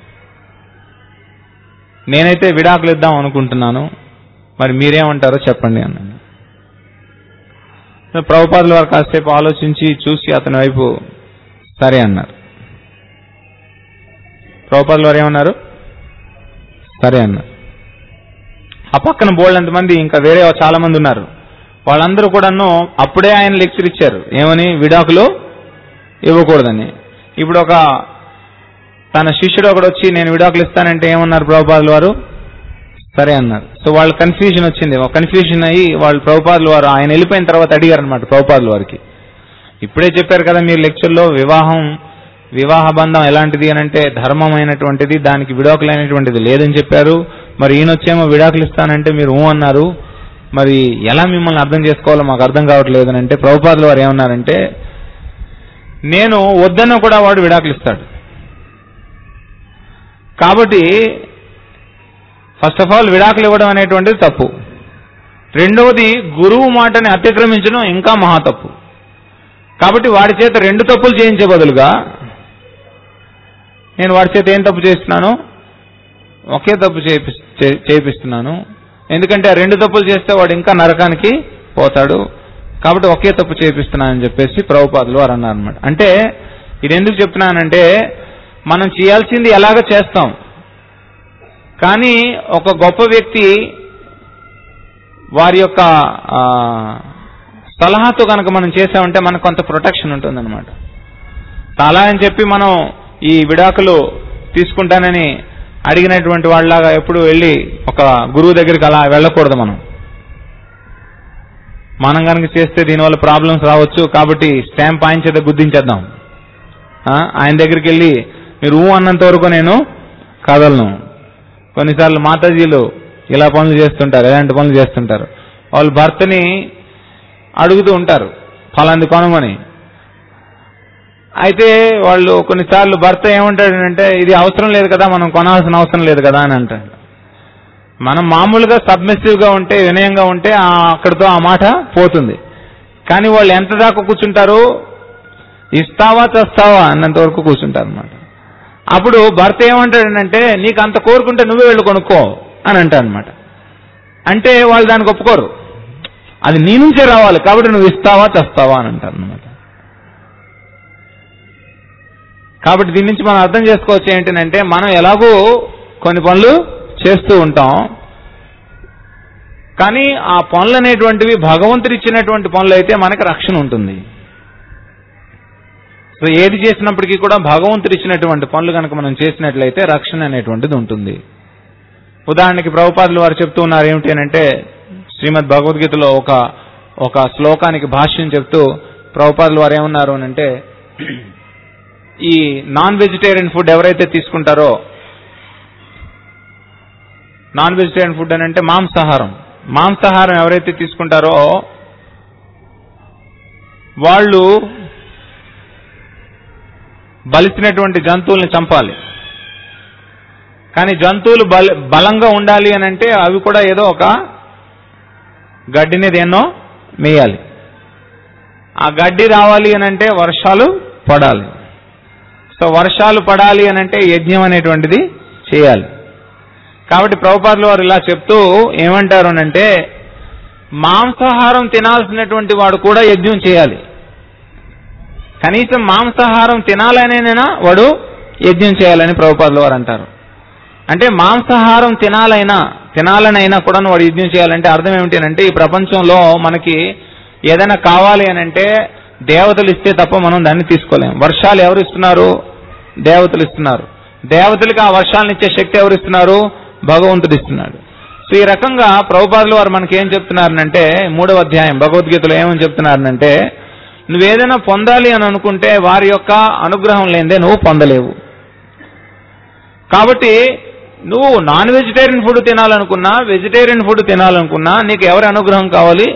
Speaker 1: నేనైతే విడాకులు ఇద్దాం అనుకుంటున్నాను మరి మీరేమంటారో చెప్పండి అన్నాను సో ప్రభుపాదుల వారు కాసేపు ఆలోచించి చూసి అతని వైపు సరే అన్నారు ప్రభుపాదుల వారు ఏమన్నారు సరే అన్నారు ఆ పక్కన బోల్డ్ మంది ఇంకా వేరే చాలా మంది ఉన్నారు వాళ్ళందరూ కూడాను అప్పుడే ఆయన లెక్చర్ ఇచ్చారు ఏమని విడాకులు ఇవ్వకూడదని ఇప్పుడు ఒక తన శిష్యుడు ఒకడు వచ్చి నేను విడాకులు ఇస్తానంటే ఏమన్నారు ప్రభుపాదుల వారు సరే అన్నారు సో వాళ్ళు కన్ఫ్యూజన్ వచ్చింది కన్ఫ్యూజన్ అయ్యి వాళ్ళు ప్రభుపాదుల వారు ఆయన వెళ్ళిపోయిన తర్వాత అడిగారు అనమాట ప్రభుపాదుల వారికి ఇప్పుడే చెప్పారు కదా మీరు లెక్చర్లో వివాహం వివాహ బంధం ఎలాంటిది అని అంటే ధర్మమైనటువంటిది దానికి విడాకులు అయినటువంటిది లేదని చెప్పారు మరి ఈయన వచ్చేమో విడాకులు ఇస్తానంటే మీరు ఊ అన్నారు మరి ఎలా మిమ్మల్ని అర్థం చేసుకోవాలో మాకు అర్థం కావట్లేదు అని అంటే ప్రభుపాదుల వారు ఏమన్నారంటే నేను వద్దన్న కూడా వాడు విడాకులు ఇస్తాడు కాబట్టి ఫస్ట్ ఆఫ్ ఆల్ విడాకులు ఇవ్వడం అనేటువంటిది తప్పు రెండవది గురువు మాటని అతిక్రమించడం ఇంకా మహా తప్పు కాబట్టి వాడి చేత రెండు తప్పులు చేయించే బదులుగా నేను వాడి చేత ఏం తప్పు చేస్తున్నాను ఒకే తప్పు చేపిస్- చే- చేపిస్తున్నాను ఎందుకంటే ఆ రెండు తప్పులు చేస్తే వాడు ఇంకా నరకానికి పోతాడు కాబట్టి ఒకే తప్పు చేపిస్తున్నానని చెప్పేసి ప్రభుపాదులు వారు అన్నారు అనమాట అంటే ఇది ఎందుకు చెప్తున్నానంటే మనం చేయాల్సింది ఎలాగ చేస్తాం కానీ ఒక గొప్ప వ్యక్తి వారి యొక్క ఆ, సలహాతో కనుక మనం చేసామంటే మనకు కొంత ప్రొటెక్షన్ ఉంటుందన్నమాట అలా అని చెప్పి మనం ఈ విడాకులు తీసుకుంటానని అడిగినటువంటి వాళ్ళలాగా ఎప్పుడు వెళ్ళి ఒక గురువు దగ్గరికి అలా వెళ్ళకూడదు మనం మనం కనుక చేస్తే దీనివల్ల ప్రాబ్లమ్స్ రావచ్చు కాబట్టి స్టాంప్ ఆయన చేత గుర్తించేద్దాం ఆ, ఆయన దగ్గరికి వెళ్ళి మీరు ఊ అన్నంత వరకు నేను కదలను కొన్నిసార్లు మాతాజీలు ఇలా పనులు చేస్తుంటారు ఎలాంటి పనులు చేస్తుంటారు వాళ్ళు భర్తని అడుగుతూ ఉంటారు ఫలాంది కొనమని అయితే వాళ్ళు కొన్నిసార్లు భర్త ఏమంటాడంటే ఇది అవసరం లేదు కదా మనం కొనాల్సిన అవసరం లేదు కదా అని అంటాడు మనం మామూలుగా సబ్మిసివ్ గా ఉంటే వినయంగా ఉంటే ఆ అక్కడితో ఆ మాట పోతుంది కానీ వాళ్ళు ఎంత దాకా కూర్చుంటారు ఇస్తావా చస్తావా అన్నంత వరకు కూర్చుంటారు అనమాట అప్పుడు భర్త ఏమంటాడంటే నీకు అంత కోరుకుంటే నువ్వే వెళ్ళి కొనుక్కో అని అంటాడు అనమాట అంటే వాళ్ళు దానికి ఒప్పుకోరు అది నీ నుంచే రావాలి కాబట్టి నువ్వు ఇస్తావా చస్తావా అని అంటారు అనమాట కాబట్టి దీని నుంచి మనం అర్థం చేసుకోవచ్చు ఏంటంటే మనం ఎలాగో కొన్ని పనులు చేస్తూ ఉంటాం కానీ ఆ పనులు అనేటువంటివి భగవంతుడు ఇచ్చినటువంటి పనులు అయితే మనకి రక్షణ ఉంటుంది సో ఏది చేసినప్పటికీ కూడా భగవంతుడు ఇచ్చినటువంటి పనులు కనుక మనం చేసినట్లయితే రక్షణ అనేటువంటిది ఉంటుంది ఉదాహరణకి ప్రభుపాదులు వారు చెప్తూ ఉన్నారు ఏమిటి అని అంటే శ్రీమద్ భగవద్గీతలో ఒక ఒక శ్లోకానికి భాష్యం చెప్తూ ప్రభుపాదులు వారు ఏమన్నారు అని అంటే ఈ నాన్ వెజిటేరియన్ ఫుడ్ ఎవరైతే తీసుకుంటారో నాన్ వెజిటేరియన్ ఫుడ్ అని అంటే మాంసాహారం మాంసాహారం ఎవరైతే తీసుకుంటారో వాళ్ళు బలిసినటువంటి జంతువుల్ని చంపాలి కానీ జంతువులు బల బలంగా ఉండాలి అని అంటే అవి కూడా ఏదో ఒక గడ్డిని దేన్నో మేయాలి ఆ గడ్డి రావాలి అని అంటే వర్షాలు పడాలి సో వర్షాలు పడాలి అని అంటే యజ్ఞం అనేటువంటిది చేయాలి కాబట్టి ప్రభుపాదులు వారు ఇలా చెప్తూ ఏమంటారు అంటే మాంసాహారం తినాల్సినటువంటి వాడు కూడా యజ్ఞం చేయాలి కనీసం మాంసాహారం తినాలనేనా వాడు యజ్ఞం చేయాలని ప్రభుపాదులు వారు అంటారు అంటే మాంసాహారం తినాలైనా తినాలనైనా కూడా వాడు యజ్ఞం చేయాలంటే అర్థం ఏమిటి అంటే ఈ ప్రపంచంలో మనకి ఏదైనా కావాలి అని అంటే దేవతలు ఇస్తే తప్ప మనం దాన్ని తీసుకోలేం వర్షాలు ఎవరు ఇస్తున్నారు దేవతలు ఇస్తున్నారు దేవతలకి ఆ వర్షాలను ఇచ్చే శక్తి ఎవరు ఇస్తున్నారు భగవంతుడు ఇస్తున్నాడు సో ఈ రకంగా ప్రభుపాదులు వారు మనకి ఏం చెప్తున్నారనంటే మూడవ అధ్యాయం భగవద్గీతలో ఏమని చెప్తున్నారనంటే నువ్వేదైనా పొందాలి అని అనుకుంటే వారి యొక్క అనుగ్రహం లేదే నువ్వు పొందలేవు కాబట్టి నువ్వు నాన్ వెజిటేరియన్ ఫుడ్ తినాలనుకున్నా వెజిటేరియన్ ఫుడ్ తినాలనుకున్నా నీకు ఎవరి అనుగ్రహం కావాలి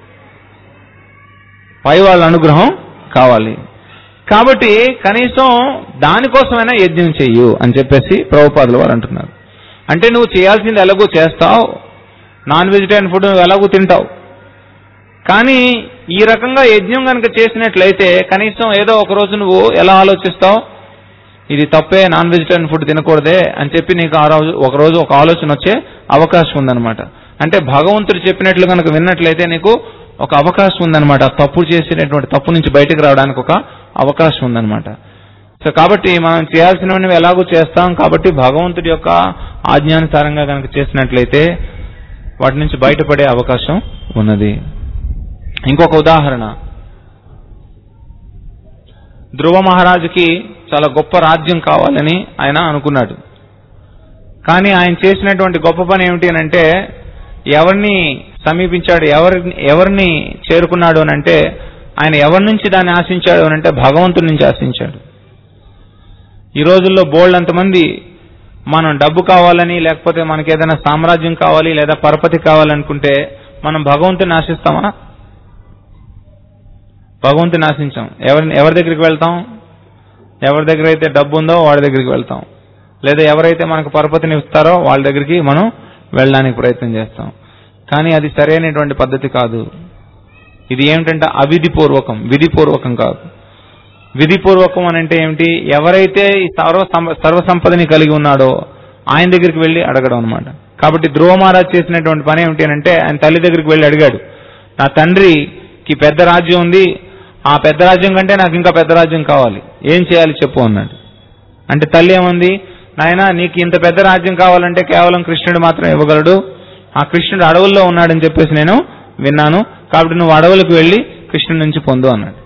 Speaker 1: పై వాళ్ళ అనుగ్రహం కావాలి కాబట్టి కనీసం దానికోసమైనా యజ్ఞం చెయ్యు అని చెప్పేసి ప్రభుపాదులు వారు అంటున్నారు అంటే నువ్వు చేయాల్సింది ఎలాగో చేస్తావు నాన్ వెజిటేరియన్ ఫుడ్ నువ్వు ఎలాగో తింటావు కానీ ఈ రకంగా యజ్ఞం కనుక చేసినట్లయితే కనీసం ఏదో ఒక రోజు నువ్వు ఎలా ఆలోచిస్తావు ఇది తప్పే నాన్ వెజిటేరియన్ ఫుడ్ తినకూడదే అని చెప్పి నీకు ఆ రోజు ఒక రోజు ఒక ఆలోచన వచ్చే అవకాశం ఉందన్నమాట అంటే భగవంతుడు చెప్పినట్లు కనుక విన్నట్లయితే నీకు ఒక అవకాశం ఉందన్నమాట తప్పు చేసినటువంటి తప్పు నుంచి బయటకు రావడానికి ఒక అవకాశం ఉందన్నమాట సో కాబట్టి మనం చేయాల్సినవి ఎలాగో చేస్తాం కాబట్టి భగవంతుడి యొక్క ఆజ్ఞానుసారంగా కనుక చేసినట్లయితే వాటి నుంచి బయటపడే అవకాశం ఉన్నది ఇంకొక ఉదాహరణ ధ్రువ మహారాజుకి చాలా గొప్ప రాజ్యం కావాలని ఆయన అనుకున్నాడు కానీ ఆయన చేసినటువంటి గొప్ప పని ఏమిటి అని అంటే ఎవరిని సమీపించాడు ఎవరిని ఎవరిని చేరుకున్నాడు అని అంటే ఆయన ఎవరి నుంచి దాన్ని ఆశించాడు అని అంటే భగవంతుడి నుంచి ఆశించాడు ఈ రోజుల్లో బోల్డ్ అంతమంది మనం డబ్బు కావాలని లేకపోతే మనకి ఏదైనా సామ్రాజ్యం కావాలి లేదా పరపతి కావాలనుకుంటే మనం భగవంతుని ఆశిస్తామా భగవంతుని ఆశించాం ఎవరి ఎవరి దగ్గరికి వెళ్తాం ఎవరి దగ్గర అయితే డబ్బు ఉందో వాడి దగ్గరికి వెళ్తాం లేదా ఎవరైతే మనకు పరపతిని ఇస్తారో వాళ్ళ దగ్గరికి మనం వెళ్ళడానికి ప్రయత్నం చేస్తాం కానీ అది సరైనటువంటి పద్ధతి కాదు ఇది ఏమిటంటే అవిధిపూర్వకం విధిపూర్వకం కాదు విధిపూర్వకం అని అంటే ఏమిటి ఎవరైతే ఈ సర్వ సం- సర్వ సంపదని కలిగి ఉన్నాడో ఆయన దగ్గరికి వెళ్ళి అడగడం అనమాట కాబట్టి ధ్రువ మహారాజ్ చేసినటువంటి పని ఏమిటి అని అంటే ఆయన తల్లి దగ్గరికి వెళ్ళి అడిగాడు నా తండ్రికి పెద్ద రాజ్యం ఉంది ఆ పెద్ద రాజ్యం కంటే నాకు ఇంకా పెద్ద రాజ్యం కావాలి ఏం చేయాలి చెప్పు అన్నాడు అంటే తల్లి ఏముంది నాయన నీకు ఇంత పెద్ద రాజ్యం కావాలంటే కేవలం కృష్ణుడు మాత్రం ఇవ్వగలడు ఆ కృష్ణుడు అడవుల్లో ఉన్నాడని చెప్పేసి నేను విన్నాను కాబట్టి నువ్వు అడవులకు వెళ్ళి కృష్ణుడి నుంచి పొందు అన్నాడు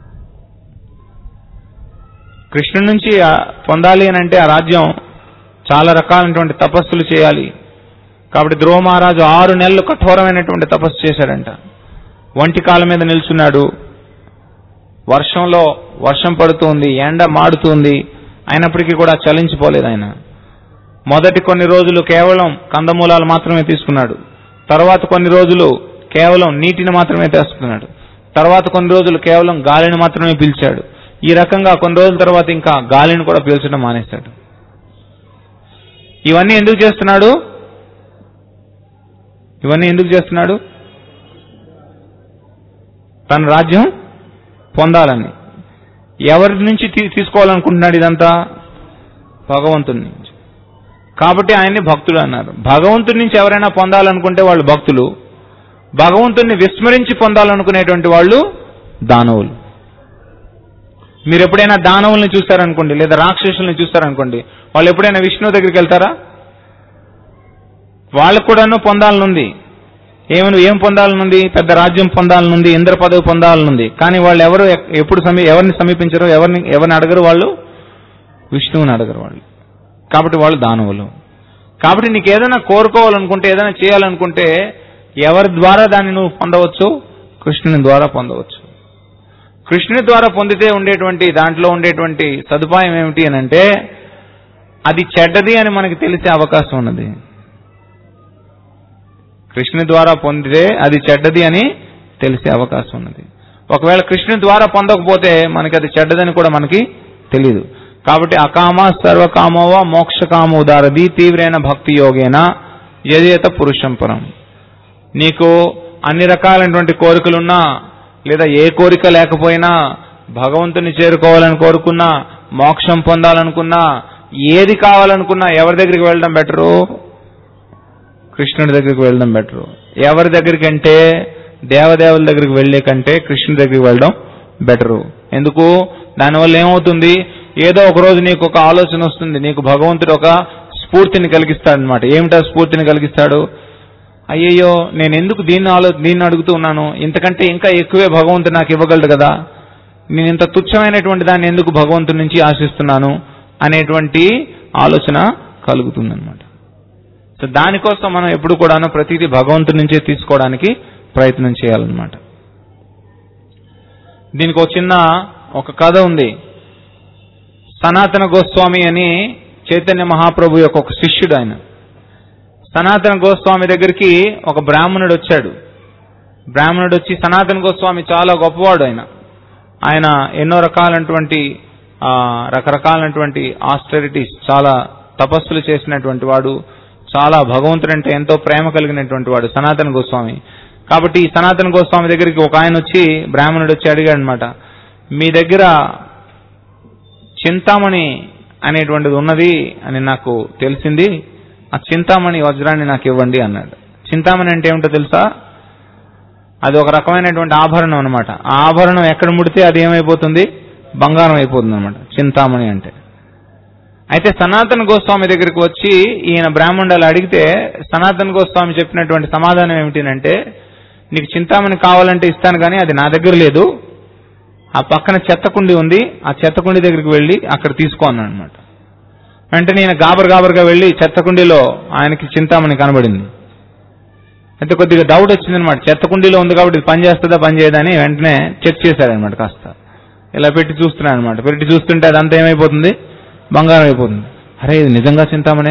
Speaker 1: కృష్ణుడి నుంచి ఆ పొందాలి అని అంటే ఆ రాజ్యం చాలా రకాలైనటువంటి తపస్సులు చేయాలి కాబట్టి ధ్రువ మహారాజు ఆరు నెలలు కఠోరమైనటువంటి తపస్సు చేశాడంట ఒంటి కాళ్ళ మీద నిల్చున్నాడు వర్షంలో వర్షం పడుతుంది ఎండ మాడుతుంది అయినప్పటికీ కూడా చలించిపోలేదు ఆయన మొదటి కొన్ని రోజులు కేవలం కందమూలాలు మాత్రమే తీసుకున్నాడు తర్వాత కొన్ని రోజులు కేవలం నీటిని మాత్రమే తీసుకున్నాడు తర్వాత కొన్ని రోజులు కేవలం గాలిని మాత్రమే పీల్చాడు ఈ రకంగా కొన్ని రోజుల తర్వాత ఇంకా గాలిని కూడా పీల్చడం మానేస్తాడు ఇవన్నీ ఎందుకు చేస్తున్నాడు ఇవన్నీ ఎందుకు చేస్తున్నాడు తన రాజ్యం పొందాలని ఎవరి నుంచి తీ- తీసుకోవాలనుకుంటున్నాడు ఇదంతా భగవంతుడి నుంచి కాబట్టి ఆయన్ని భక్తుడు అన్నారు భగవంతుడి నుంచి ఎవరైనా పొందాలనుకుంటే వాళ్ళు భక్తులు భగవంతుడిని విస్మరించి పొందాలనుకునేటువంటి వాళ్ళు దానవులు మీరు ఎప్పుడైనా దానవుల్ని చూస్తారనుకోండి లేదా రాక్షసుల్ని చూస్తారనుకోండి వాళ్ళు ఎప్పుడైనా విష్ణువు దగ్గరికి వెళ్తారా వాళ్ళకు కూడాను పొందాలనుంది ఏమని ఏం పొందాలనుంది పెద్ద రాజ్యం పొందాలనుంది ఇంద్ర పదవి పొందాలనుంది కానీ వాళ్ళు ఎవరు ఎక్- ఎప్పుడు సమీ ఎవరిని సమీపించరు ఎవరిని ఎవరిని అడగరు వాళ్ళు విష్ణువుని అడగరు వాళ్ళు కాబట్టి వాళ్ళు దానవులు కాబట్టి నీకు ఏదైనా కోరుకోవాలనుకుంటే ఏదైనా చేయాలనుకుంటే ఎవరి ద్వారా దాన్ని నువ్వు పొందవచ్చు కృష్ణుని ద్వారా పొందవచ్చు కృష్ణుని ద్వారా పొందితే ఉండేటువంటి దాంట్లో ఉండేటువంటి సదుపాయం ఏమిటి అని అంటే అది చెడ్డది అని మనకి తెలిసే అవకాశం ఉన్నది కృష్ణుని ద్వారా పొందితే అది చెడ్డది అని తెలిసే అవకాశం ఉన్నది ఒకవేళ కృష్ణుని ద్వారా పొందకపోతే మనకి అది చెడ్డదని కూడా మనకి తెలియదు కాబట్టి అకామ సర్వకామోవ మోక్షకామ ఉదారది తీవ్రైన భక్తి యోగేన యదేత పురుషం పరం నీకు అన్ని రకాలైనటువంటి కోరికలున్నా లేదా ఏ కోరిక లేకపోయినా భగవంతుని చేరుకోవాలని కోరుకున్నా మోక్షం పొందాలనుకున్నా ఏది కావాలనుకున్నా ఎవరి దగ్గరికి వెళ్ళడం బెటరు కృష్ణుడి దగ్గరికి వెళ్ళడం బెటరు ఎవరి దగ్గరికి అంటే దేవదేవుల దగ్గరికి వెళ్ళే కంటే కృష్ణుడి దగ్గరికి వెళ్ళడం బెటరు ఎందుకు దానివల్ల ఏమవుతుంది ఏదో ఒక రోజు నీకు ఒక ఆలోచన వస్తుంది నీకు భగవంతుడు ఒక స్ఫూర్తిని కలిగిస్తాడు అనమాట ఏమిటా స్ఫూర్తిని కలిగిస్తాడు అయ్యయ్యో నేను ఎందుకు దీన్ని ఆలో దీన్ని అడుగుతూ ఉన్నాను ఇంతకంటే ఇంకా ఎక్కువే భగవంతుడు నాకు ఇవ్వగలడు కదా నేను ఇంత తుచ్చమైనటువంటి దాన్ని ఎందుకు భగవంతుడి నుంచి ఆశిస్తున్నాను అనేటువంటి ఆలోచన కలుగుతుందన్నమాట సో దానికోసం మనం ఎప్పుడు కూడాను ప్రతిదీ భగవంతుడి నుంచే తీసుకోవడానికి ప్రయత్నం చేయాలన్నమాట దీనికి ఒక చిన్న ఒక కథ ఉంది సనాతన గోస్వామి అని చైతన్య మహాప్రభు యొక్క ఒక శిష్యుడు ఆయన సనాతన గోస్వామి దగ్గరికి ఒక బ్రాహ్మణుడు వచ్చాడు బ్రాహ్మణుడు వచ్చి సనాతన గోస్వామి చాలా గొప్పవాడు ఆయన ఆయన ఎన్నో రకాలైనటువంటి ఆ, రకరకాలైనటువంటి ఆస్టరిటీస్ చాలా తపస్సులు చేసినటువంటి వాడు చాలా భగవంతుడంటే ఎంతో ప్రేమ కలిగినటువంటి వాడు సనాతన గోస్వామి కాబట్టి ఈ సనాతన గోస్వామి దగ్గరికి ఒక ఆయన వచ్చి బ్రాహ్మణుడు వచ్చి అడిగాడు అనమాట మీ దగ్గర చింతామణి అనేటువంటిది ఉన్నది అని నాకు తెలిసింది ఆ చింతామణి వజ్రాన్ని నాకు ఇవ్వండి అన్నాడు చింతామణి అంటే ఏమిటో తెలుసా అది ఒక రకమైనటువంటి ఆభరణం అనమాట ఆ ఆభరణం ఎక్కడ ముడితే అది ఏమైపోతుంది బంగారం అయిపోతుంది అనమాట చింతామణి అంటే అయితే సనాతన గోస్వామి దగ్గరికి వచ్చి ఈయన బ్రాహ్మణులు అడిగితే సనాతన గోస్వామి చెప్పినటువంటి సమాధానం ఏమిటినంటే నీకు చింతామణి కావాలంటే ఇస్తాను కానీ అది నా దగ్గర లేదు ఆ పక్కన చెత్త కుండి ఉంది ఆ చెత్త కుండి దగ్గరికి వెళ్ళి అక్కడ తీసుకో అన్నాడు అనమాట వెంటనే ఈయన గాబర్ గాబర్గా వెళ్ళి చెత్త కుండీలో ఆయనకి చింతామణి కనబడింది అయితే కొద్దిగా డౌట్ వచ్చిందనమాట చెత్త కుండీలో ఉంది కాబట్టి ఇది పని చేస్తుందా పని చేయదా అని వెంటనే చెక్ చేశారనమాట కాస్త ఇలా పెట్టి చూస్తున్నాడు అనమాట పెట్టి చూస్తుంటే అదంతా ఏమైపోతుంది బంగారం అయిపోతుంది అరే ఇది నిజంగా చింతామణే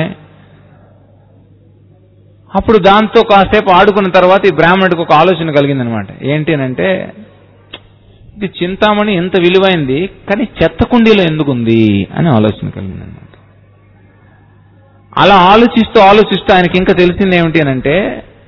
Speaker 1: అప్పుడు దాంతో కాసేపు ఆడుకున్న తర్వాత ఈ బ్రాహ్మణుడికి ఒక ఆలోచన కలిగిందనమాట ఏంటి అని అంటే ఇది చింతామణి ఎంత విలువైంది కానీ చెత్త కుండీలో ఎందుకు ఉంది అని ఆలోచన కలిగిందనమాట అలా ఆలోచిస్తూ ఆలోచిస్తూ ఆయనకి ఇంకా తెలిసింది ఏమిటి అని అంటే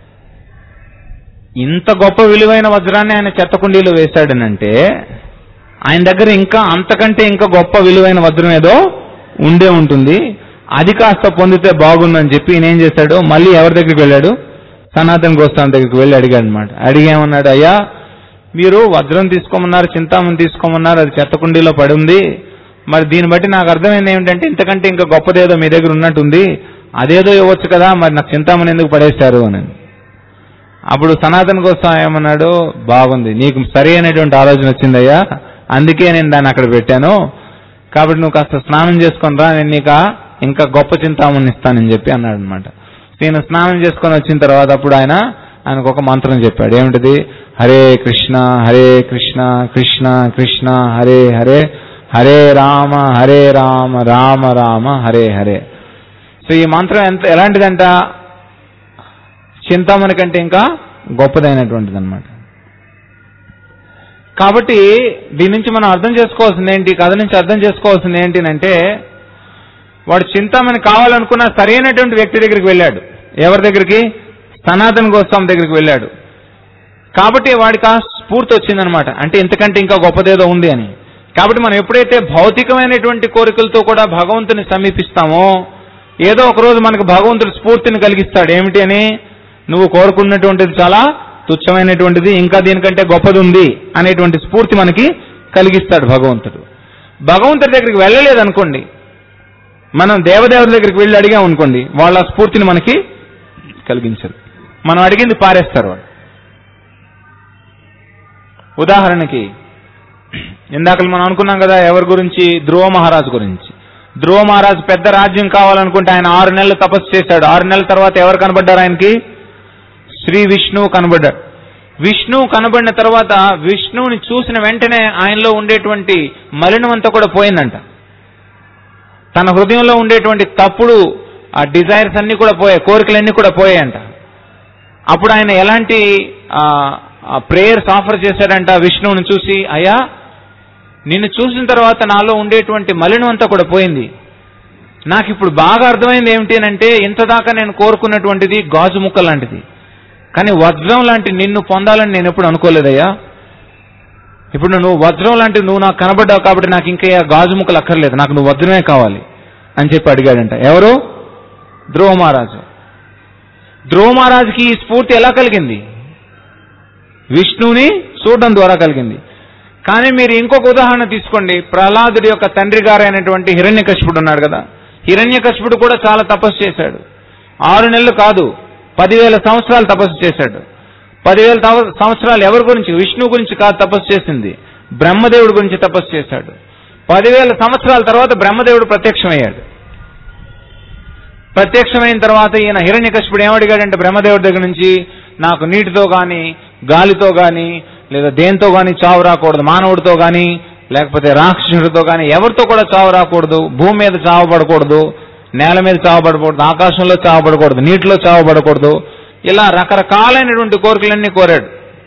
Speaker 1: ఇంత గొప్ప విలువైన వజ్రాన్ని ఆయన చెత్త కుండీలో వేశాడనంటే ఆయన దగ్గర ఇంకా అంతకంటే ఇంకా గొప్ప విలువైన వజ్రం ఏదో ఉండే ఉంటుంది అది కాస్త పొందితే బాగుందని చెప్పి ఈయన ఏం చేశాడు మళ్ళీ ఎవరి దగ్గరికి వెళ్ళాడు సనాతన గోస్వామి దగ్గరికి వెళ్ళి అడిగాడు అనమాట అడిగేమన్నాడు అయ్యా మీరు వజ్రం తీసుకోమన్నారు చింతామణి తీసుకోమన్నారు అది చెత్త కుండీలో పడి ఉంది మరి దీన్ని బట్టి నాకు అర్థమైంది ఏమిటంటే ఇంతకంటే ఇంకా గొప్పదేదో మీ దగ్గర ఉన్నట్టుంది అదేదో ఇవ్వచ్చు కదా మరి నాకు చింతామణి ఎందుకు పడేశారు అని అప్పుడు సనాతన గోస్వామి ఏమన్నాడు బాగుంది నీకు సరి అయినటువంటి ఆలోచన వచ్చిందయ్యా అందుకే నేను దాన్ని అక్కడ పెట్టాను కాబట్టి నువ్వు కాస్త స్నానం చేసుకొని రా నేను నీకు ఆ ఇంకా గొప్ప చింతామణి ఇస్తానని చెప్పి అన్నాడు అనమాట నేను స్నానం చేసుకొని వచ్చిన తర్వాత అప్పుడు ఆయన ఆయనకు ఒక మంత్రం చెప్పాడు ఏమిటిది హరే కృష్ణ హరే కృష్ణ కృష్ణ కృష్ణ హరే హరే హరే రామ హరే రామ రామ రామ హరే హరే సో ఈ మంత్రం ఎంత ఎలాంటిదంట చింతామణి కంటే ఇంకా గొప్పదైనటువంటిది అనమాట కాబట్టి దీని నుంచి మనం అర్థం చేసుకోవాల్సింది ఏంటి కథ నుంచి అర్థం చేసుకోవాల్సింది ఏంటి అంటే వాడు చింతామణి కావాలనుకున్న సరైనటువంటి వ్యక్తి దగ్గరికి వెళ్ళాడు ఎవరి దగ్గరికి సనాతన గోస్వామి దగ్గరికి వెళ్ళాడు కాబట్టి వాడికి ఆ స్ఫూర్తి వచ్చిందనమాట అంటే ఇంతకంటే ఇంకా గొప్పదేదో ఉంది అని కాబట్టి మనం ఎప్పుడైతే భౌతికమైనటువంటి కోరికలతో కూడా భగవంతుని సమీపిస్తామో ఏదో ఒక రోజు మనకు భగవంతుడు స్ఫూర్తిని కలిగిస్తాడు ఏమిటి అని నువ్వు కోరుకున్నటువంటిది చాలా తుచ్చమైనటువంటిది ఇంకా దీనికంటే గొప్పది ఉంది అనేటువంటి స్ఫూర్తి మనకి కలిగిస్తాడు భగవంతుడు భగవంతుడి దగ్గరికి వెళ్ళలేదు అనుకోండి మనం దేవదేవుల దగ్గరికి వెళ్ళి అడిగాం అనుకోండి వాళ్ళ స్ఫూర్తిని మనకి కలిగించరు మనం అడిగింది పారేస్తారు వాళ్ళు ఉదాహరణకి ఇందాక మనం అనుకున్నాం కదా ఎవరి గురించి ధ్రువ మహారాజు గురించి ధ్రువ మహారాజు పెద్ద రాజ్యం కావాలనుకుంటే ఆయన ఆరు నెలలు తపస్సు చేశాడు ఆరు నెలల తర్వాత ఎవరు కనబడ్డారు ఆయనకి శ్రీ విష్ణువు కనబడ్డాడు విష్ణువు కనబడిన తర్వాత విష్ణువుని చూసిన వెంటనే ఆయనలో ఉండేటువంటి మలినం అంతా కూడా పోయిందంట తన హృదయంలో ఉండేటువంటి తప్పుడు ఆ డిజైర్స్ అన్ని కూడా పోయాయి కోరికలన్నీ కూడా పోయాయంట అప్పుడు ఆయన ఎలాంటి ప్రేయర్స్ ఆఫర్ చేశాడంట విష్ణువుని చూసి అయ్యా నిన్ను చూసిన తర్వాత నాలో ఉండేటువంటి మలినం అంతా కూడా పోయింది నాకు ఇప్పుడు బాగా అర్థమైంది ఏమిటి అంటే ఇంతదాకా నేను కోరుకున్నటువంటిది గాజు ముక్క లాంటిది కానీ వజ్రం లాంటి నిన్ను పొందాలని నేను ఎప్పుడు అనుకోలేదయ్యా ఇప్పుడు నువ్వు వజ్రం లాంటి నువ్వు నాకు కనబడ్డావు కాబట్టి నాకు ఇంకా ఏ గాజు ముక్కలు అక్కర్లేదు నాకు నువ్వు వజ్రమే కావాలి అని చెప్పి అడిగాడంట ఎవరు ధ్రువ మహారాజు ధ్రువ మహారాజుకి ఈ స్ఫూర్తి ఎలా కలిగింది విష్ణువుని చూడడం ద్వారా కలిగింది కానీ మీరు ఇంకొక ఉదాహరణ తీసుకోండి ప్రహ్లాదుడి యొక్క తండ్రి గారైనటువంటి హిరణ్యకశిపుడు ఉన్నాడు కదా హిరణ్యకశిపుడు కూడా చాలా తపస్సు చేశాడు ఆరు నెలలు కాదు పదివేల సంవత్సరాలు తపస్సు చేశాడు పదివేల తవ- సంవత్సరాలు ఎవరి గురించి విష్ణు గురించి కాదు తపస్సు చేసింది బ్రహ్మదేవుడి గురించి తపస్సు చేశాడు పదివేల సంవత్సరాల తర్వాత బ్రహ్మదేవుడు ప్రత్యక్షమయ్యాడు ప్రత్యక్షమైన తర్వాత ఈయన హిరణ్యకశిపుడు ఏమడిగాడంటే బ్రహ్మదేవుడి దగ్గర నుంచి నాకు నీటితో గాని గాలితో గాని లేదా దేంతో గాని చావు రాకూడదు మానవుడితో గాని లేకపోతే రాక్షసుడితో గాని ఎవరితో కూడా చావు రాకూడదు భూమి మీద చావు పడకూడదు నేల మీద చావు పడకూడదు ఆకాశంలో చావు పడకూడదు నీటిలో చావు పడకూడదు ఇలా రకరకాలైనటువంటి కోరికలన్నీ కోరాడు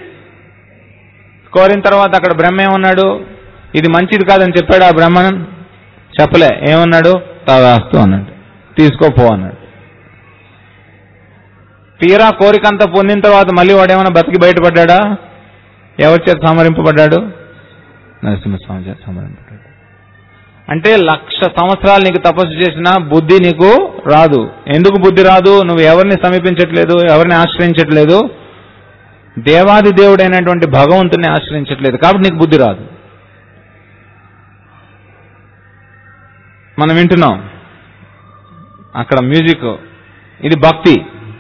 Speaker 1: కోరిన తర్వాత అక్కడ బ్రహ్మ ఏమన్నాడు ఇది మంచిది కాదని చెప్పాడు ఆ బ్రహ్మన్ చెప్పలే ఏమన్నాడు తదాస్తు అన్నాడు తీసుకోపో అన్నాడు తీరా కోరికంతా పొందిన తర్వాత మళ్ళీ వాడు ఏమైనా బతికి బయటపడ్డా ఎవరి చేత సంహరింపబడ్డాడు నరసింహస్వామి చేత సంహరింపబడ్డాడు అంటే లక్ష సంవత్సరాలు నీకు తపస్సు చేసినా బుద్ధి నీకు రాదు ఎందుకు బుద్ధి రాదు నువ్వు ఎవరిని సమీపించట్లేదు ఎవరిని ఆశ్రయించట్లేదు దేవాది దేవుడైనటువంటి భగవంతుని ఆశ్రయించట్లేదు కాబట్టి నీకు బుద్ధి రాదు మనం వింటున్నాం అక్కడ మ్యూజిక్ ఇది భక్తి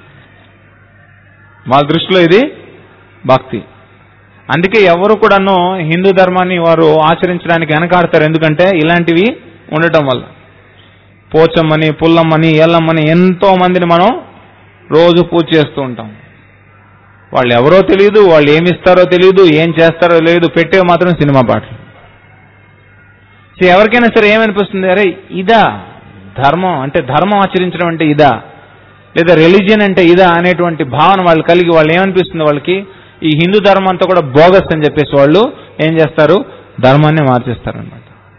Speaker 1: వాళ్ళ దృష్టిలో ఇది భక్తి అందుకే ఎవరు కూడాను హిందూ ధర్మాన్ని వారు ఆచరించడానికి వెనకాడతారు ఎందుకంటే ఇలాంటివి ఉండటం వల్ల పోచమ్మని పుల్లమ్మని ఎల్లమ్మని ఎంతో మందిని మనం రోజు పూజ చేస్తూ ఉంటాం వాళ్ళు ఎవరో తెలియదు వాళ్ళు ఏమి ఇస్తారో తెలియదు ఏం చేస్తారో తెలియదు పెట్టే మాత్రం సినిమా పాటలు సో ఎవరికైనా సరే ఏమనిపిస్తుంది అరే ఇదా ధర్మం అంటే ధర్మం ఆచరించడం అంటే ఇదా లేదా రిలీజియన్ అంటే ఇదా అనేటువంటి భావన వాళ్ళు కలిగి వాళ్ళు ఏమనిపిస్తుంది వాళ్ళకి ఈ హిందూ ధర్మం అంతా కూడా బోగస్ అని చెప్పేసి వాళ్ళు ఏం చేస్తారు ధర్మాన్ని మార్చేస్తారు అనమాట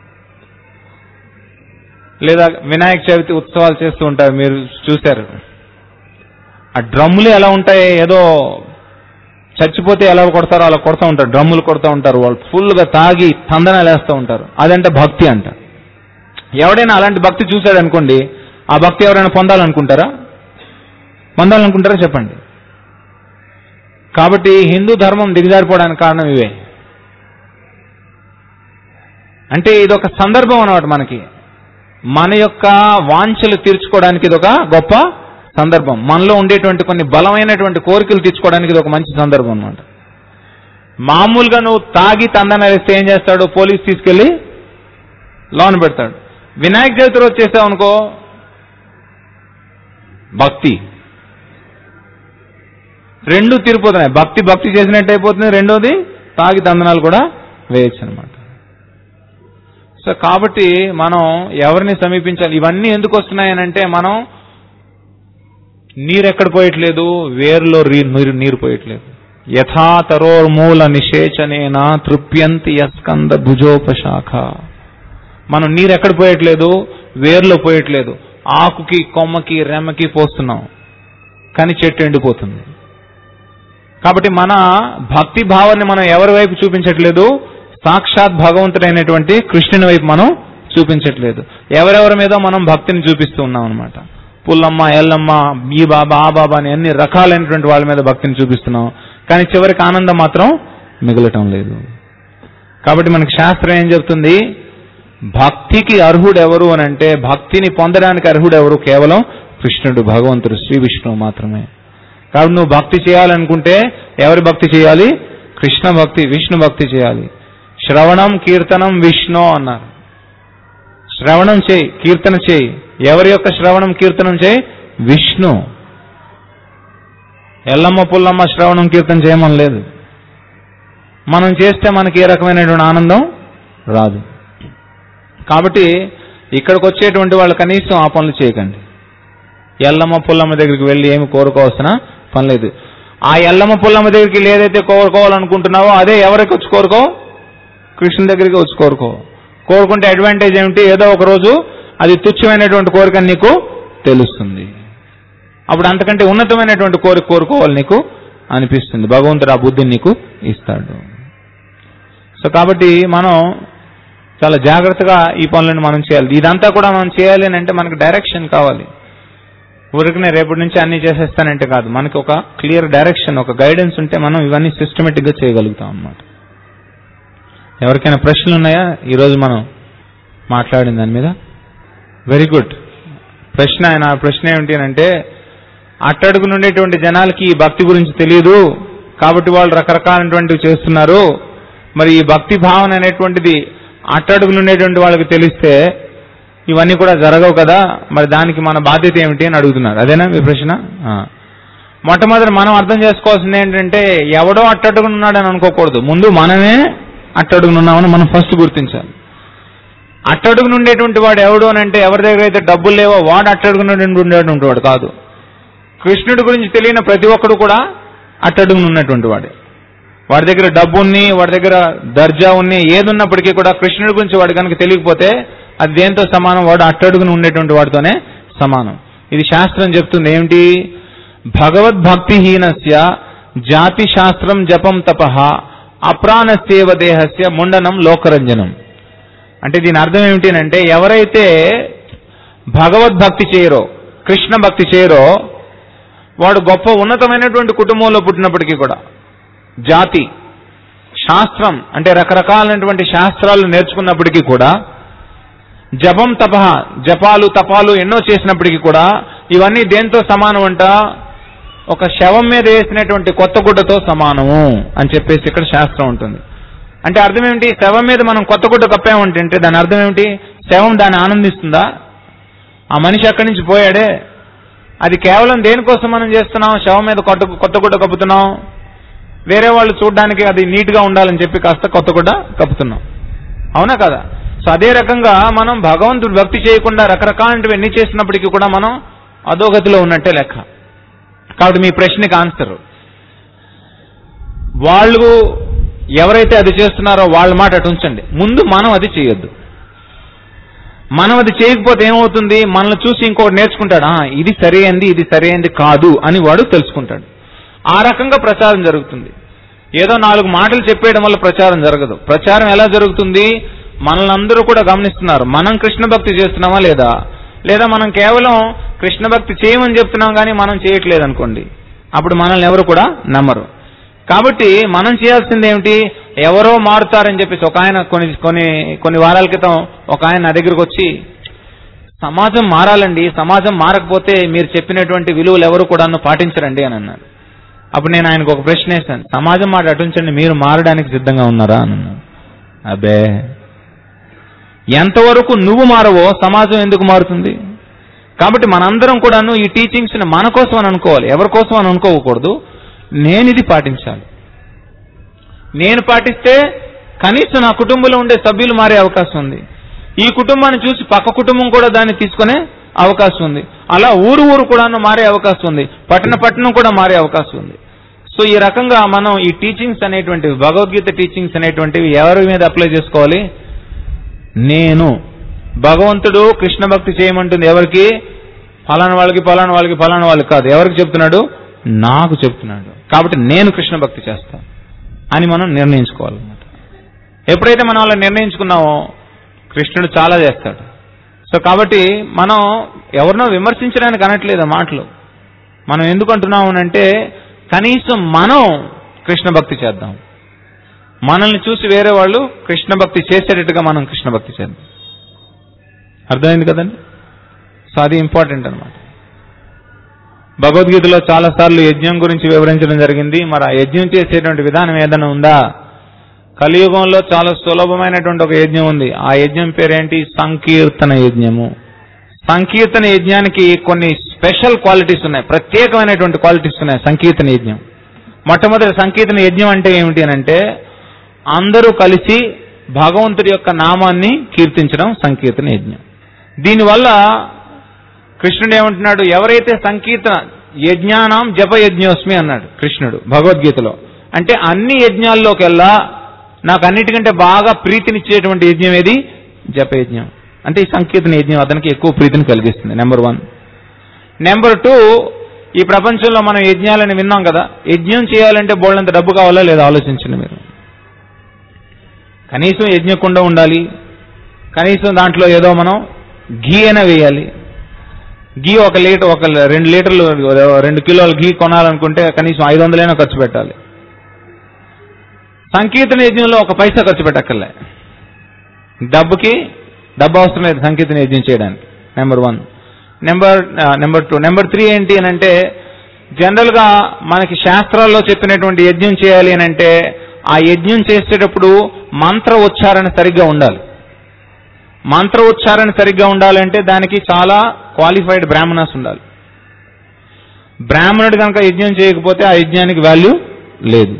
Speaker 1: లేదా వినాయక చవితి ఉత్సవాలు చేస్తూ ఉంటారు మీరు చూశారు ఆ డ్రమ్ములు ఎలా ఉంటాయి ఏదో చచ్చిపోతే ఎలా కొడతారో అలా కొడతా ఉంటారు డ్రమ్ములు కొడతా ఉంటారు వాళ్ళు ఫుల్గా తాగి తందనాలు వేస్తూ ఉంటారు అదంటే భక్తి అంట ఎవడైనా అలాంటి భక్తి చూశాడు అనుకోండి ఆ భక్తి ఎవరైనా పొందాలనుకుంటారా పొందాలనుకుంటారా చెప్పండి కాబట్టి హిందూ ధర్మం దిగజారిపోవడానికి కారణం ఇవే అంటే ఇది ఒక సందర్భం అన్నమాట మనకి మన యొక్క వాంఛలు తీర్చుకోవడానికి ఇది ఒక గొప్ప సందర్భం మనలో ఉండేటువంటి కొన్ని బలమైనటువంటి కోరికలు తీర్చుకోవడానికి ఇది ఒక మంచి సందర్భం అన్నమాట మామూలుగా నువ్వు తాగి తందన వేస్తే ఏం చేస్తాడు పోలీస్ తీసుకెళ్లి లోన్ పెడతాడు వినాయక చవితి రోజు చేసావు అనుకో భక్తి రెండు తీరిపోతున్నాయి భక్తి భక్తి చేసినట్టు అయిపోతుంది రెండోది తాగి తందనాలు కూడా వేయచ్చు అనమాట సో కాబట్టి మనం ఎవరిని సమీపించాలి ఇవన్నీ ఎందుకు వస్తున్నాయనంటే మనం నీరు ఎక్కడ పోయట్లేదు వేరులో రీ- నీరు నీరు పోయట్లేదు యథా తరోర్మూల నిషేచనేన తృప్యంతి యస్కంద భుజోపశాఖ మనం నీరు ఎక్కడ పోయట్లేదు వేర్లో పోయట్లేదు ఆకుకి కొమ్మకి రెమ్మకి పోస్తున్నాం కానీ చెట్టు ఎండిపోతుంది కాబట్టి మన భక్తి భావాన్ని మనం ఎవరి వైపు చూపించట్లేదు సాక్షాత్ భగవంతుడైనటువంటి కృష్ణుని వైపు మనం చూపించట్లేదు ఎవరెవరి మీద మనం భక్తిని చూపిస్తూ ఉన్నాం అనమాట పుల్లమ్మ ఎల్లమ్మ ఈ బాబా ఆ బాబా అని అన్ని రకాలైనటువంటి వాళ్ళ మీద భక్తిని చూపిస్తున్నాం కానీ చివరికి ఆనందం మాత్రం మిగలటం లేదు కాబట్టి మనకి శాస్త్రం ఏం చెప్తుంది భక్తికి అర్హుడు ఎవరు అని అంటే భక్తిని పొందడానికి అర్హుడు ఎవరు కేవలం కృష్ణుడు భగవంతుడు శ్రీ విష్ణువు మాత్రమే కాబట్టి నువ్వు భక్తి చేయాలనుకుంటే ఎవరి భక్తి చేయాలి కృష్ణ భక్తి విష్ణు భక్తి చేయాలి శ్రవణం కీర్తనం విష్ణు అన్నారు శ్రవణం చేయి కీర్తన చేయి ఎవరి యొక్క శ్రవణం కీర్తనం చేయి విష్ణు ఎల్లమ్మ పుల్లమ్మ శ్రవణం కీర్తన చేయమని లేదు మనం చేస్తే మనకి ఏ రకమైనటువంటి ఆనందం రాదు కాబట్టి ఇక్కడికి వచ్చేటువంటి వాళ్ళు కనీసం ఆ పనులు చేయకండి ఎల్లమ్మ పుల్లమ్మ దగ్గరికి వెళ్ళి ఏమి కోరుకోవాల్సిన పని లేదు ఆ ఎల్లమ్మ పుల్లమ్మ దగ్గరికి వెళ్ళి ఏదైతే కోరుకోవాలనుకుంటున్నావో అదే ఎవరికి వచ్చి కోరుకో కృష్ణుని దగ్గరికి వచ్చి కోరుకో కోరుకుంటే అడ్వాంటేజ్ ఏమిటి ఏదో ఒక రోజు అది తుచ్చమైనటువంటి కోరిక అని నీకు తెలుస్తుంది అప్పుడు అంతకంటే ఉన్నతమైనటువంటి కోరిక కోరుకోవాలి నీకు అనిపిస్తుంది భగవంతుడు ఆ బుద్ధిని నీకు ఇస్తాడు సో కాబట్టి మనం చాలా జాగ్రత్తగా ఈ పనులను మనం చేయాలి ఇదంతా కూడా మనం చేయాలి అని అంటే మనకు డైరెక్షన్ కావాలి ఊరికనే రేపటి నుంచి అన్ని చేసేస్తానంటే కాదు మనకి ఒక క్లియర్ డైరెక్షన్ ఒక గైడెన్స్ ఉంటే మనం ఇవన్నీ సిస్టమేటిక్ గా చేయగలుగుతాం అన్నమాట ఎవరికైనా ప్రశ్నలు ఉన్నాయా ఈరోజు మనం మాట్లాడిన దాని మీద వెరీ గుడ్ ప్రశ్న ఆయన ప్రశ్న ఏమిటి అంటే అట్టడుగు నుండేటువంటి జనాలకి ఈ భక్తి గురించి తెలియదు కాబట్టి వాళ్ళు రకరకాలైనటువంటివి చేస్తున్నారు మరి ఈ భక్తి భావన అనేటువంటిది అట్టడుగు నుండేటువంటి వాళ్ళకి తెలిస్తే ఇవన్నీ కూడా జరగవు కదా మరి దానికి మన బాధ్యత ఏమిటి అని అడుగుతున్నారు అదేనా మీ ప్రశ్న ఆ. మొట్టమొదటి మనం అర్థం చేసుకోవాల్సింది ఏంటంటే ఎవడో అట్టడుగునున్నాడని అనుకోకూడదు ముందు మనమే అట్టడుగునున్నామని మనం ఫస్ట్ గుర్తించాలి అట్టడుగు నుండేటువంటి వాడు ఎవడు అని అంటే ఎవరి దగ్గర అయితే డబ్బులు లేవో వాడు అట్టడుగు నుండి ఉండేటువంటి వాడు కాదు కృష్ణుడి గురించి తెలియని ప్రతి ఒక్కడు కూడా అట్టడుగున ఉన్నటువంటి వాడే వాడి దగ్గర డబ్బు ఉన్ని వాడి దగ్గర దర్జా ఉన్ని ఏది ఉన్నప్పటికీ కూడా కృష్ణుడి గురించి వాడు కనుక తెలియకపోతే అది దేంతో సమానం వాడు అట్టడుగున ఉండేటువంటి వాడితోనే సమానం ఇది శాస్త్రం చెప్తుంది ఏమిటి భగవద్భక్తిహీనస్య జాతి శాస్త్రం జపం తపహ అప్రాణస్యేవ దేహస్య ముండనం లోకరంజనం అంటే దీని అర్థం ఏమిటి అంటే ఎవరైతే భగవద్భక్తి చేయరో కృష్ణ భక్తి చేయరో వాడు గొప్ప ఉన్నతమైనటువంటి కుటుంబంలో పుట్టినప్పటికీ కూడా జాతి శాస్త్రం అంటే రకరకాలైనటువంటి శాస్త్రాలు నేర్చుకున్నప్పటికీ కూడా జపం తప జపాలు తపాలు ఎన్నో చేసినప్పటికీ కూడా ఇవన్నీ దేంతో సమానం అంట ఒక శవం మీద వేసినటువంటి కొత్త గుడ్డతో సమానము అని చెప్పేసి ఇక్కడ శాస్త్రం ఉంటుంది అంటే అర్థం ఏమిటి శవం మీద మనం కొత్త గుడ్డ కప్పామంటే అంటే దాని అర్థం ఏమిటి శవం దాన్ని ఆనందిస్తుందా ఆ మనిషి అక్కడి నుంచి పోయాడే అది కేవలం దేనికోసం మనం చేస్తున్నాం శవం మీద కొత్త కొత్త గుడ్డ కప్పుతున్నాం వేరే వాళ్ళు చూడడానికి అది నీట్ గా ఉండాలని చెప్పి కాస్త కొత్త గుడ్డ కప్పుతున్నాం అవునా కదా సో అదే రకంగా మనం భగవంతుడు భక్తి చేయకుండా రకరకాలైనవి ఎన్ని చేసినప్పటికీ కూడా మనం అధోగతిలో ఉన్నట్టే లెక్క కాబట్టి మీ ప్రశ్నకి ఆన్సర్ వాళ్ళు ఎవరైతే అది చేస్తున్నారో వాళ్ళ మాట అటు ఉంచండి ముందు మనం అది చేయొద్దు మనం అది చేయకపోతే ఏమవుతుంది మనల్ని చూసి ఇంకోటి నేర్చుకుంటాడు "ఆ, ఇది సరైంది ఇది సరైంది కాదు అని వాడు తెలుసుకుంటాడు ఆ రకంగా ప్రచారం జరుగుతుంది ఏదో నాలుగు మాటలు చెప్పేయడం వల్ల ప్రచారం జరగదు ప్రచారం ఎలా జరుగుతుంది మనల్ని అందరూ కూడా గమనిస్తున్నారు మనం కృష్ణ భక్తి చేస్తున్నామా లేదా లేదా మనం కేవలం కృష్ణ భక్తి చేయమని చెప్తున్నాం కానీ మనం చేయట్లేదు అనుకోండి అప్పుడు మనల్ని ఎవరు కూడా నమ్మరు కాబట్టి మనం చేయాల్సింది ఏమిటి ఎవరో మారుతారని చెప్పేసి ఒక ఆయన కొన్ని కొన్ని కొన్ని వారాల క్రితం ఒక ఆయన నా దగ్గరకు వచ్చి సమాజం మారాలండి సమాజం మారకపోతే మీరు చెప్పినటువంటి విలువలు ఎవరు కూడా పాటించరండి అని అన్నారు అప్పుడు నేను ఆయనకు ఒక ప్రశ్న వేశాను సమాజం మాట అటుంచండి మీరు మారడానికి సిద్ధంగా ఉన్నారా అని అన్నాను అబ్బే ఎంతవరకు నువ్వు మారవో సమాజం ఎందుకు మారుతుంది కాబట్టి మనందరం కూడాను ఈ టీచింగ్స్ ని మన కోసం అని అనుకోవాలి ఎవరి కోసం అని అనుకోకూడదు నేను ఇది పాటించాలి నేను పాటిస్తే కనీసం నా కుటుంబంలో ఉండే సభ్యులు మారే అవకాశం ఉంది ఈ కుటుంబాన్ని చూసి పక్క కుటుంబం కూడా దాన్ని తీసుకునే అవకాశం ఉంది అలా ఊరు ఊరు కూడాను మారే అవకాశం ఉంది పట్టణ పట్టణం కూడా మారే అవకాశం ఉంది సో ఈ రకంగా మనం ఈ టీచింగ్స్ అనేటువంటివి భగవద్గీత టీచింగ్స్ అనేటువంటివి ఎవరి మీద అప్లై చేసుకోవాలి నేను భగవంతుడు కృష్ణ భక్తి చేయమంటుంది ఎవరికి ఫలానా వాళ్ళకి ఫలానా వాళ్ళకి ఫలానా వాళ్ళకి కాదు ఎవరికి చెప్తున్నాడు నాకు చెప్తున్నాడు కాబట్టి నేను కృష్ణ భక్తి చేస్తా అని మనం నిర్ణయించుకోవాలన్నమాట ఎప్పుడైతే మనం అలా నిర్ణయించుకున్నామో కృష్ణుడు చాలా చేస్తాడు సో కాబట్టి మనం ఎవరినో విమర్శించడానికి అనట్లేదు ఆ మాటలు మనం ఎందుకు అంటున్నాము అంటే కనీసం మనం కృష్ణ భక్తి చేద్దాం మనల్ని చూసి వేరే వాళ్ళు కృష్ణ భక్తి చేసేటట్టుగా మనం కృష్ణ భక్తి చేద్దాం అర్థమైంది కదండి సో అది ఇంపార్టెంట్ అనమాట భగవద్గీతలో చాలా సార్లు యజ్ఞం గురించి వివరించడం జరిగింది మరి ఆ యజ్ఞం చేసేటువంటి విధానం ఏదైనా ఉందా కలియుగంలో చాలా సులభమైనటువంటి ఒక యజ్ఞం ఉంది ఆ యజ్ఞం పేరేంటి సంకీర్తన యజ్ఞము సంకీర్తన యజ్ఞానికి కొన్ని స్పెషల్ క్వాలిటీస్ ఉన్నాయి ప్రత్యేకమైనటువంటి క్వాలిటీస్ ఉన్నాయి సంకీర్తన యజ్ఞం మొట్టమొదటి సంకీర్తన యజ్ఞం అంటే ఏమిటి అని అంటే అందరూ కలిసి భగవంతుడి యొక్క నామాన్ని కీర్తించడం సంకీర్తన యజ్ఞం దీనివల్ల కృష్ణుడు ఏమంటున్నాడు ఎవరైతే సంకీర్తన యజ్ఞానం జప యజ్ఞోస్మి అన్నాడు కృష్ణుడు భగవద్గీతలో అంటే అన్ని యజ్ఞాల్లోకెల్లా నాకు అన్నిటికంటే బాగా ప్రీతినిచ్చేటువంటి యజ్ఞం ఏది జపయజ్ఞం అంటే ఈ సంకీర్తన యజ్ఞం అతనికి ఎక్కువ ప్రీతిని కలిగిస్తుంది నెంబర్ వన్ నెంబర్ టూ ఈ ప్రపంచంలో మనం యజ్ఞాలని విన్నాం కదా యజ్ఞం చేయాలంటే బోళ్ళంత డబ్బు కావాలా లేదా ఆలోచించండి మీరు కనీసం యజ్ఞకుండా ఉండాలి కనీసం దాంట్లో ఏదో మనం ఘీ అయినా వేయాలి ఘీ ఒక లీటర్ ఒక రెండు లీటర్లు రెండు కిలోల ఘీ కొనాలనుకుంటే కనీసం ఐదు వందలైనా ఖర్చు పెట్టాలి సంకీర్తన యజ్ఞంలో ఒక పైసా ఖర్చు పెట్టక్కర్లే డబ్బుకి డబ్బు అవసరం లేదు సంకీర్తన యజ్ఞం చేయడానికి number one number number two number three ఏంటి అని అంటే జనరల్గా మనకి శాస్త్రాల్లో చెప్పినటువంటి యజ్ఞం చేయాలి అని అంటే ఆ యజ్ఞం చేసేటప్పుడు మంత్ర ఉచ్చారణ సరిగ్గా ఉండాలి మంత్ర ఉచ్చారణ సరిగ్గా ఉండాలంటే దానికి చాలా క్వాలిఫైడ్ బ్రాహ్మణస్ ఉండాలి బ్రాహ్మణుడు కనుక యజ్ఞం చేయకపోతే ఆ యజ్ఞానికి వాల్యూ లేదు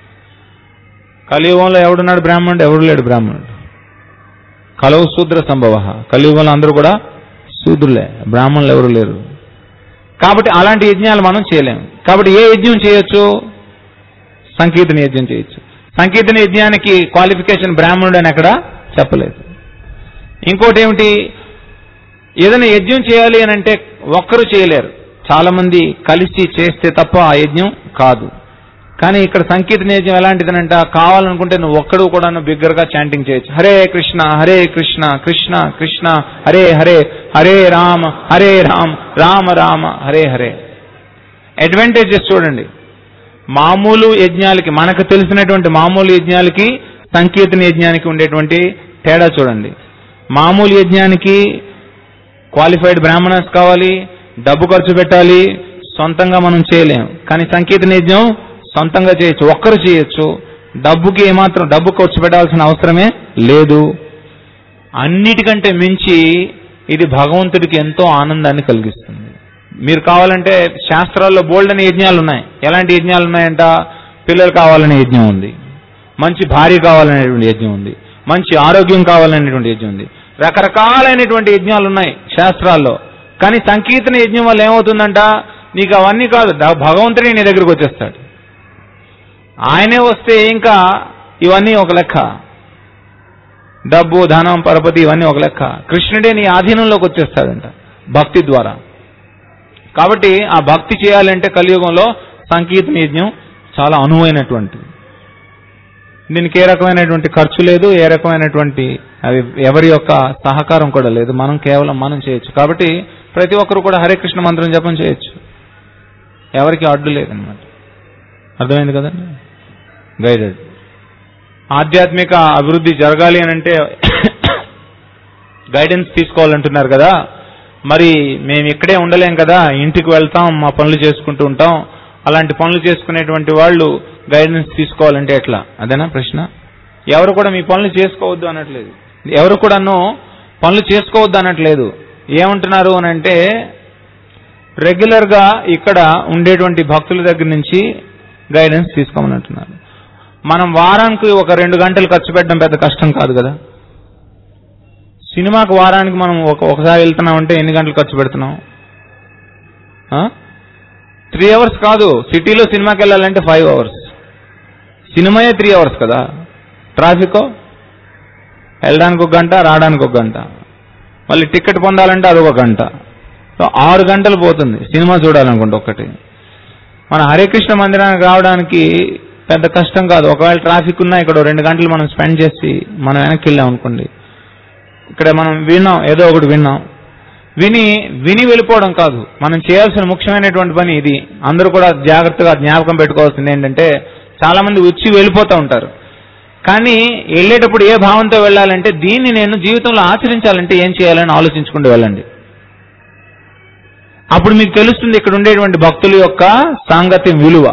Speaker 1: కలియుగంలో ఎవడున్నాడు బ్రాహ్మణుడు ఎవడు లేడు బ్రాహ్మణుడు కలవు శూద్ర సంభవ కలియుగంలో అందరూ కూడా శూద్రులే బ్రాహ్మణులు ఎవరు లేరు కాబట్టి అలాంటి యజ్ఞాలు మనం చేయలేము కాబట్టి ఏ యజ్ఞం చేయొచ్చు సంకీర్తన యజ్ఞం చేయొచ్చు సంకీర్తన యజ్ఞానికి క్వాలిఫికేషన్ బ్రాహ్మణుడు అని ఎక్కడ చెప్పలేదు ఇంకోటి ఏమిటి ఏదైనా యజ్ఞం చేయాలి అని అంటే ఒక్కరు చేయలేరు చాలా మంది కలిసి చేస్తే తప్ప ఆ యజ్ఞం కాదు కానీ ఇక్కడ సంకీర్తన యజ్ఞం ఎలాంటిదనంట కావాలనుకుంటే నువ్వు ఒక్కడు కూడా బిగ్గరగా చాంటింగ్ చేయొచ్చు హరే కృష్ణ హరే కృష్ణ కృష్ణ కృష్ణ హరే హరే హరే రామ హరే రామ రామ రామ హరే హరే అడ్వాంటేజెస్ చూడండి మామూలు యజ్ఞాలకి మనకు తెలిసినటువంటి మామూలు యజ్ఞాలకి సంకీర్తన యజ్ఞానికి ఉండేటువంటి తేడా చూడండి మామూలు యజ్ఞానికి క్వాలిఫైడ్ బ్రాహ్మణస్ కావాలి డబ్బు ఖర్చు పెట్టాలి సొంతంగా మనం చేయలేం కానీ సంకీర్తన యజ్ఞం సొంతంగా చేయొచ్చు ఒక్కరు చేయొచ్చు డబ్బుకి ఏమాత్రం డబ్బు ఖర్చు పెట్టాల్సిన అవసరమే లేదు అన్నిటికంటే మించి ఇది భగవంతుడికి ఎంతో ఆనందాన్ని కలిగిస్తుంది మీరు కావాలంటే శాస్త్రాల్లో బోల్డ్ అనే యజ్ఞాలు ఉన్నాయి ఎలాంటి యజ్ఞాలు ఉన్నాయంట పిల్లలు కావాలనే యజ్ఞం ఉంది మంచి భార్య కావాలనేటువంటి యజ్ఞం ఉంది మంచి ఆరోగ్యం కావాలనేటువంటి యజ్ఞం ఉంది రకరకాలైనటువంటి యజ్ఞాలు ఉన్నాయి శాస్త్రాల్లో కానీ సంకీర్తన యజ్ఞం వల్ల ఏమవుతుందంట నీకు అవన్నీ కాదు ద- భగవంతుడే నీ దగ్గరికి వచ్చేస్తాడు ఆయనే వస్తే ఇంకా ఇవన్నీ ఒక లెక్క డబ్బు ధనం పరపతి ఇవన్నీ ఒక లెక్క కృష్ణుడే నీ ఆధీనంలోకి వచ్చేస్తాడంట భక్తి ద్వారా కాబట్టి ఆ భక్తి చేయాలంటే కలియుగంలో సంకీర్తన యజ్ఞం చాలా అనువైనటువంటిది దీనికి ఏ రకమైనటువంటి ఖర్చు లేదు ఏ రకమైనటువంటి అవి ఎవరి యొక్క సహకారం కూడా లేదు మనం కేవలం మనం చేయొచ్చు కాబట్టి ప్రతి ఒక్కరు కూడా హరే కృష్ణ మంత్రం జపం చేయొచ్చు ఎవరికి అడ్డు లేదనమాట అర్థమైంది కదండి గైడెడ్ ఆధ్యాత్మిక అభివృద్ధి జరగాలి అని అంటే గైడెన్స్ తీసుకోవాలంటున్నారు కదా మరి మేము ఇక్కడే ఉండలేం కదా ఇంటికి వెళ్తాం మా పనులు చేసుకుంటూ ఉంటాం అలాంటి పనులు చేసుకునేటువంటి వాళ్ళు గైడెన్స్ తీసుకోవాలంటే ఎట్లా అదేనా ప్రశ్న ఎవరు కూడా మీ పనులు చేసుకోవద్దు అనట్లేదు ఎవరు కూడాను పనులు చేసుకోవద్దు అనట్లేదు ఏమంటున్నారు అని అంటే రెగ్యులర్గా ఇక్కడ ఉండేటువంటి భక్తుల దగ్గర నుంచి గైడెన్స్ తీసుకోమని అంటున్నారు మనం వారానికి ఒక రెండు గంటలు ఖర్చు పెట్టడం పెద్ద కష్టం కాదు కదా సినిమాకి వారానికి మనం ఒక ఒకసారి వెళ్తున్నామంటే ఎన్ని గంటలు ఖర్చు పెడుతున్నాం త్రీ అవర్స్ కాదు సిటీలో సినిమాకి వెళ్ళాలంటే ఫైవ్ అవర్స్ సినిమాయే త్రీ అవర్స్ కదా ట్రాఫిక్ వెళ్ళడానికి ఒక గంట రావడానికి ఒక గంట మళ్ళీ టికెట్ పొందాలంటే అదొక గంట సో ఆరు గంటలు పోతుంది సినిమా చూడాలనుకుంటే ఒక్కటి మన హరికృష్ణ మందిరానికి రావడానికి పెద్ద కష్టం కాదు ఒకవేళ ట్రాఫిక్ ఉన్నా ఇక్కడ ఓ రెండు గంటలు మనం స్పెండ్ చేసి మనం వెనక్కి వెళ్ళాం అనుకోండి ఇక్కడ మనం విన్నాం ఏదో ఒకటి విన్నాం విని విని వెళ్ళిపోవడం కాదు మనం చేయాల్సిన ముఖ్యమైనటువంటి పని ఇది అందరూ కూడా జాగ్రత్తగా జ్ఞాపకం పెట్టుకోవాల్సింది ఏంటంటే చాలా మంది వచ్చి వెళ్ళిపోతూ ఉంటారు కానీ వెళ్ళేటప్పుడు ఏ భావంతో వెళ్ళాలంటే దీన్ని నేను జీవితంలో ఆచరించాలంటే ఏం చేయాలని ఆలోచించుకుంటూ వెళ్ళండి అప్పుడు మీకు తెలుస్తుంది ఇక్కడ ఉండేటువంటి భక్తుల యొక్క సాంగత్యం విలువ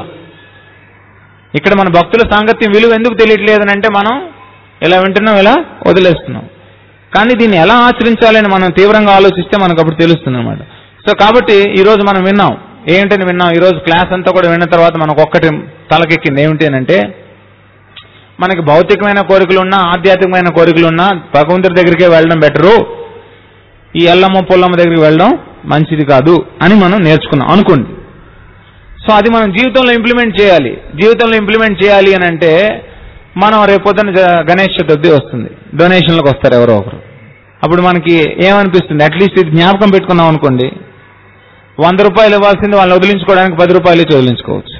Speaker 1: ఇక్కడ మన భక్తుల సాంగత్యం విలువ ఎందుకు తెలియట్లేదని అంటే మనం ఇలా వింటున్నాం ఇలా వదిలేస్తున్నాం కానీ దీన్ని ఎలా ఆచరించాలని మనం తీవ్రంగా ఆలోచిస్తే మనకు అప్పుడు తెలుస్తుంది అనమాట సో కాబట్టి ఈ రోజు మనం విన్నాం ఏంటని విన్నాం ఈ రోజు క్లాస్ అంతా కూడా విన్న తర్వాత మనకు ఒక్కటి తలకెక్కింది ఏమిటి అని అంటే మనకి భౌతికమైన కోరికలు ఉన్నా ఆధ్యాత్మికమైన కోరికలు ఉన్నా భగవంతుడి దగ్గరికే వెళ్ళడం బెటరు ఈ ఎల్లమ్మ పుల్లమ్మ దగ్గరికి వెళ్ళడం మంచిది కాదు అని మనం నేర్చుకున్నాం అనుకోండి సో అది మనం జీవితంలో ఇంప్లిమెంట్ చేయాలి జీవితంలో ఇంప్లిమెంట్ చేయాలి అని అంటే మనం రేపొద్దున జ- గణేష్ చతుర్థి వస్తుంది డొనేషన్లకు వస్తారు ఎవరో ఒకరు అప్పుడు మనకి ఏమనిపిస్తుంది అట్లీస్ట్ ఇది జ్ఞాపకం పెట్టుకున్నాం అనుకోండి వంద రూపాయలు ఇవ్వాల్సింది వాళ్ళని వదిలించుకోవడానికి పది రూపాయలు ఇచ్చి వదిలించుకోవచ్చు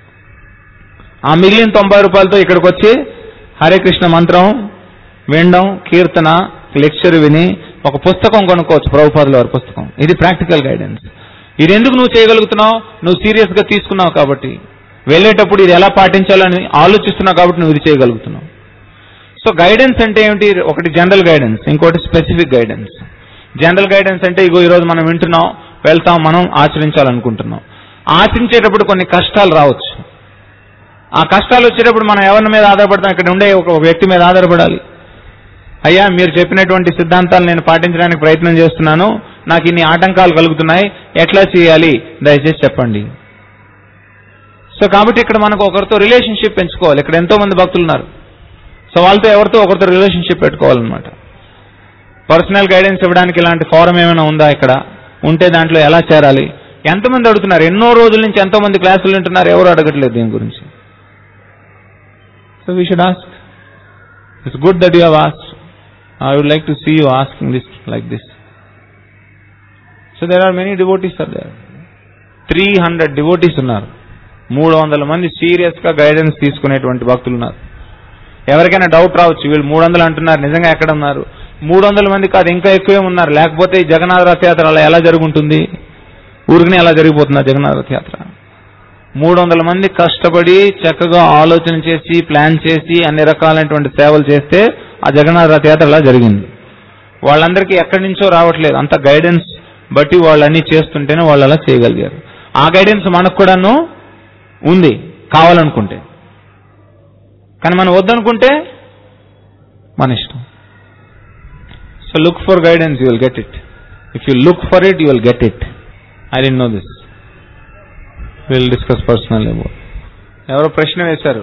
Speaker 1: ఆ మిగిలిన తొంభై రూపాయలతో ఇక్కడికి వచ్చి హరే కృష్ణ మంత్రం వినడం కీర్తన లెక్చర్ విని ఒక పుస్తకం కొనుక్కోవచ్చు ప్రభుపాదుల వారి పుస్తకం ఇది ప్రాక్టికల్ గైడెన్స్ ఇది ఎందుకు నువ్వు చేయగలుగుతున్నావు నువ్వు సీరియస్ గా తీసుకున్నావు కాబట్టి వెళ్ళేటప్పుడు ఇది ఎలా పాటించాలని ఆలోచిస్తున్నావు కాబట్టి నువ్వు ఇది చేయగలుగుతున్నావు సో గైడెన్స్ అంటే ఏమిటి ఒకటి జనరల్ గైడెన్స్ ఇంకోటి స్పెసిఫిక్ గైడెన్స్ జనరల్ గైడెన్స్ అంటే ఇగో ఈరోజు మనం వింటున్నాం వెళ్తాం మనం ఆచరించాలనుకుంటున్నాం ఆచరించేటప్పుడు కొన్ని కష్టాలు రావచ్చు ఆ కష్టాలు వచ్చేటప్పుడు మనం ఎవరి మీద ఆధారపడతాం ఇక్కడ ఉండే ఒక ఒక వ్యక్తి మీద ఆధారపడాలి అయ్యా మీరు చెప్పినటువంటి సిద్ధాంతాలు నేను పాటించడానికి ప్రయత్నం చేస్తున్నాను నాకు ఇన్ని ఆటంకాలు కలుగుతున్నాయి ఎట్లా చేయాలి దయచేసి చెప్పండి సో కాబట్టి ఇక్కడ మనకు ఒకరితో రిలేషన్షిప్ పెంచుకోవాలి ఇక్కడ ఎంతో మంది భక్తులు ఉన్నారు సో వాళ్ళతో ఎవరితో ఒకరితో రిలేషన్షిప్ పెట్టుకోవాలన్నమాట పర్సనల్ గైడెన్స్ ఇవ్వడానికి ఇలాంటి ఫారం ఏమైనా ఉందా ఇక్కడ ఉంటే దాంట్లో ఎలా చేరాలి ఎంతమంది అడుగుతున్నారు ఎన్నో రోజుల నుంచి ఎంతో మంది క్లాసులు వింటున్నారు ఎవరు అడగట్లేదు దీని గురించి so we should ask it's good that you have ask I would like to see you asking this like this so there are many devotees are there three hundred devotees ఉన్నారు మూడు వందల మంది సీరియస్ గా guidance తీసుకునేటువంటి భక్తులు ఉన్నారు ఎవరికైనా doubt రావచ్చు వీళ్ళు మూడు వందలు అంటున్నారు నిజంగా ఎక్కడ ఉన్నారు మూడు వందల మంది కాదు ఇంకా ఎక్కువే ఉన్నారు లేకపోతే ఈ జగన్నాథ రథయాత్ర అలా ఎలా జరుగుంటుంది ఊరికనే ఎలా జరిగిపోతున్నారు జగన్నాథ రథయాత్ర మూడు వందల మంది కష్టపడి చక్కగా ఆలోచన చేసి ప్లాన్ చేసి అన్ని రకాలైనటువంటి సేవలు చేస్తే ఆ జగన్నాథ రథయాత్ర అలా జరిగింది వాళ్ళందరికీ ఎక్కడి నుంచో రావట్లేదు అంత గైడెన్స్ బట్టి వాళ్ళన్నీ చేస్తుంటేనే వాళ్ళు అలా చేయగలిగారు ఆ గైడెన్స్ మనకు కూడాను ఉంది కావాలనుకుంటే కానీ మనం వద్దనుకుంటే మన ఇష్టం so look for guidance you will get it if you look for it you will get it I'd know this will discuss personal ఎవరో ప్రశ్న వేశారు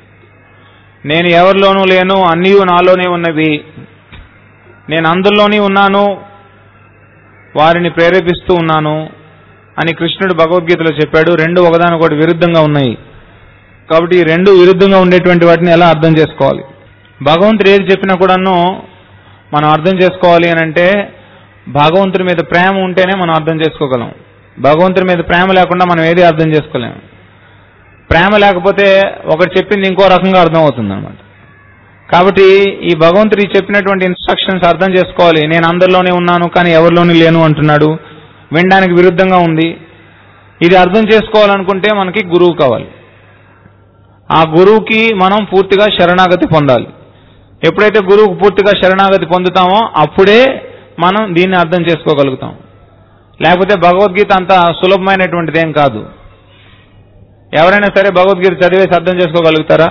Speaker 1: నేను ఎవరిలోనూ లేను అన్నీ నాలోనే ఉన్నవి నేను అందులోనే ఉన్నాను వారిని ప్రేరేపిస్తూ ఉన్నాను అని కృష్ణుడు భగవద్గీతలో చెప్పాడు రెండు ఒకదానికొకటి విరుద్ధంగా ఉన్నాయి కాబట్టి ఈ రెండు విరుద్ధంగా ఉండేటువంటి వాటిని ఎలా అర్థం చేసుకోవాలి భగవంతుడు ఏది చెప్పినా కూడాను మనం అర్థం చేసుకోవాలి అని అంటే భగవంతుడి మీద ప్రేమ ఉంటేనే మనం అర్థం చేసుకోగలం భగవంతుడి మీద ప్రేమ లేకుండా మనం ఏది అర్థం చేసుకోలేము ప్రేమ లేకపోతే ఒకటి చెప్పింది ఇంకో రకంగా అర్థం అవుతుంది అనమాట కాబట్టి ఈ భగవంతుడు చెప్పినటువంటి ఇన్స్ట్రక్షన్స్ అర్థం చేసుకోవాలి నేను అందరిలోనే ఉన్నాను కానీ ఎవరిలోని లేను అంటున్నాడు వినడానికి విరుద్ధంగా ఉంది ఇది అర్థం చేసుకోవాలనుకుంటే మనకి గురువు కావాలి ఆ గురువుకి మనం పూర్తిగా శరణాగతి పొందాలి ఎప్పుడైతే గురువుకు పూర్తిగా శరణాగతి పొందుతామో అప్పుడే మనం దీన్ని అర్థం చేసుకోగలుగుతాం లేకపోతే భగవద్గీత అంత సులభమైనటువంటిది ఏం కాదు ఎవరైనా సరే భగవద్గీత చదివేసి అర్థం చేసుకోగలుగుతారా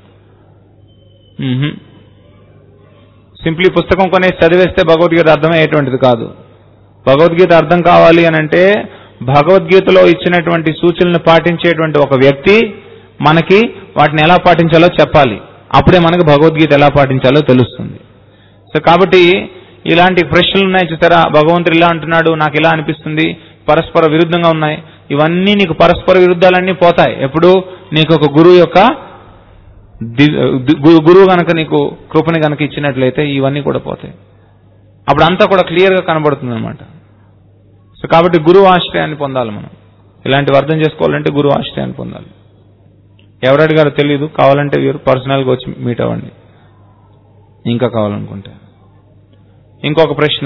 Speaker 1: సింప్లీ పుస్తకం కొనేసి చదివేస్తే భగవద్గీత అర్థమయ్యేటువంటిది కాదు భగవద్గీత అర్థం కావాలి అని అంటే భగవద్గీతలో ఇచ్చినటువంటి సూచనలు పాటించేటువంటి ఒక వ్యక్తి మనకి వాటిని ఎలా పాటించాలో చెప్పాలి అప్పుడే మనకి భగవద్గీత ఎలా పాటించాలో తెలుస్తుంది సో కాబట్టి ఇలాంటి ప్రశ్నలు ఉన్నాయి చూసారా భగవంతుడు ఇలా అంటున్నాడు నాకు ఇలా అనిపిస్తుంది పరస్పర విరుద్ధంగా ఉన్నాయి ఇవన్నీ నీకు పరస్పర విరుద్ధాలన్నీ పోతాయి ఎప్పుడు నీకు ఒక గురువు యొక్క ది- గు- గురువు గనక నీకు కృపని గనక ఇచ్చినట్లయితే ఇవన్నీ కూడా పోతాయి అప్పుడు అంతా కూడా క్లియర్గా కనబడుతుంది అనమాట సో కాబట్టి గురువు ఆశ్రయాన్ని పొందాలి మనం ఇలాంటివి అర్థం చేసుకోవాలంటే గురువు ఆశ్రయాన్ని పొందాలి ఎవరు అడిగారో తెలియదు కావాలంటే వీరు పర్సనల్గా వచ్చి మీట్ అవ్వండి ఇంకా కావాలనుకుంటే ఇంకొక ప్రశ్న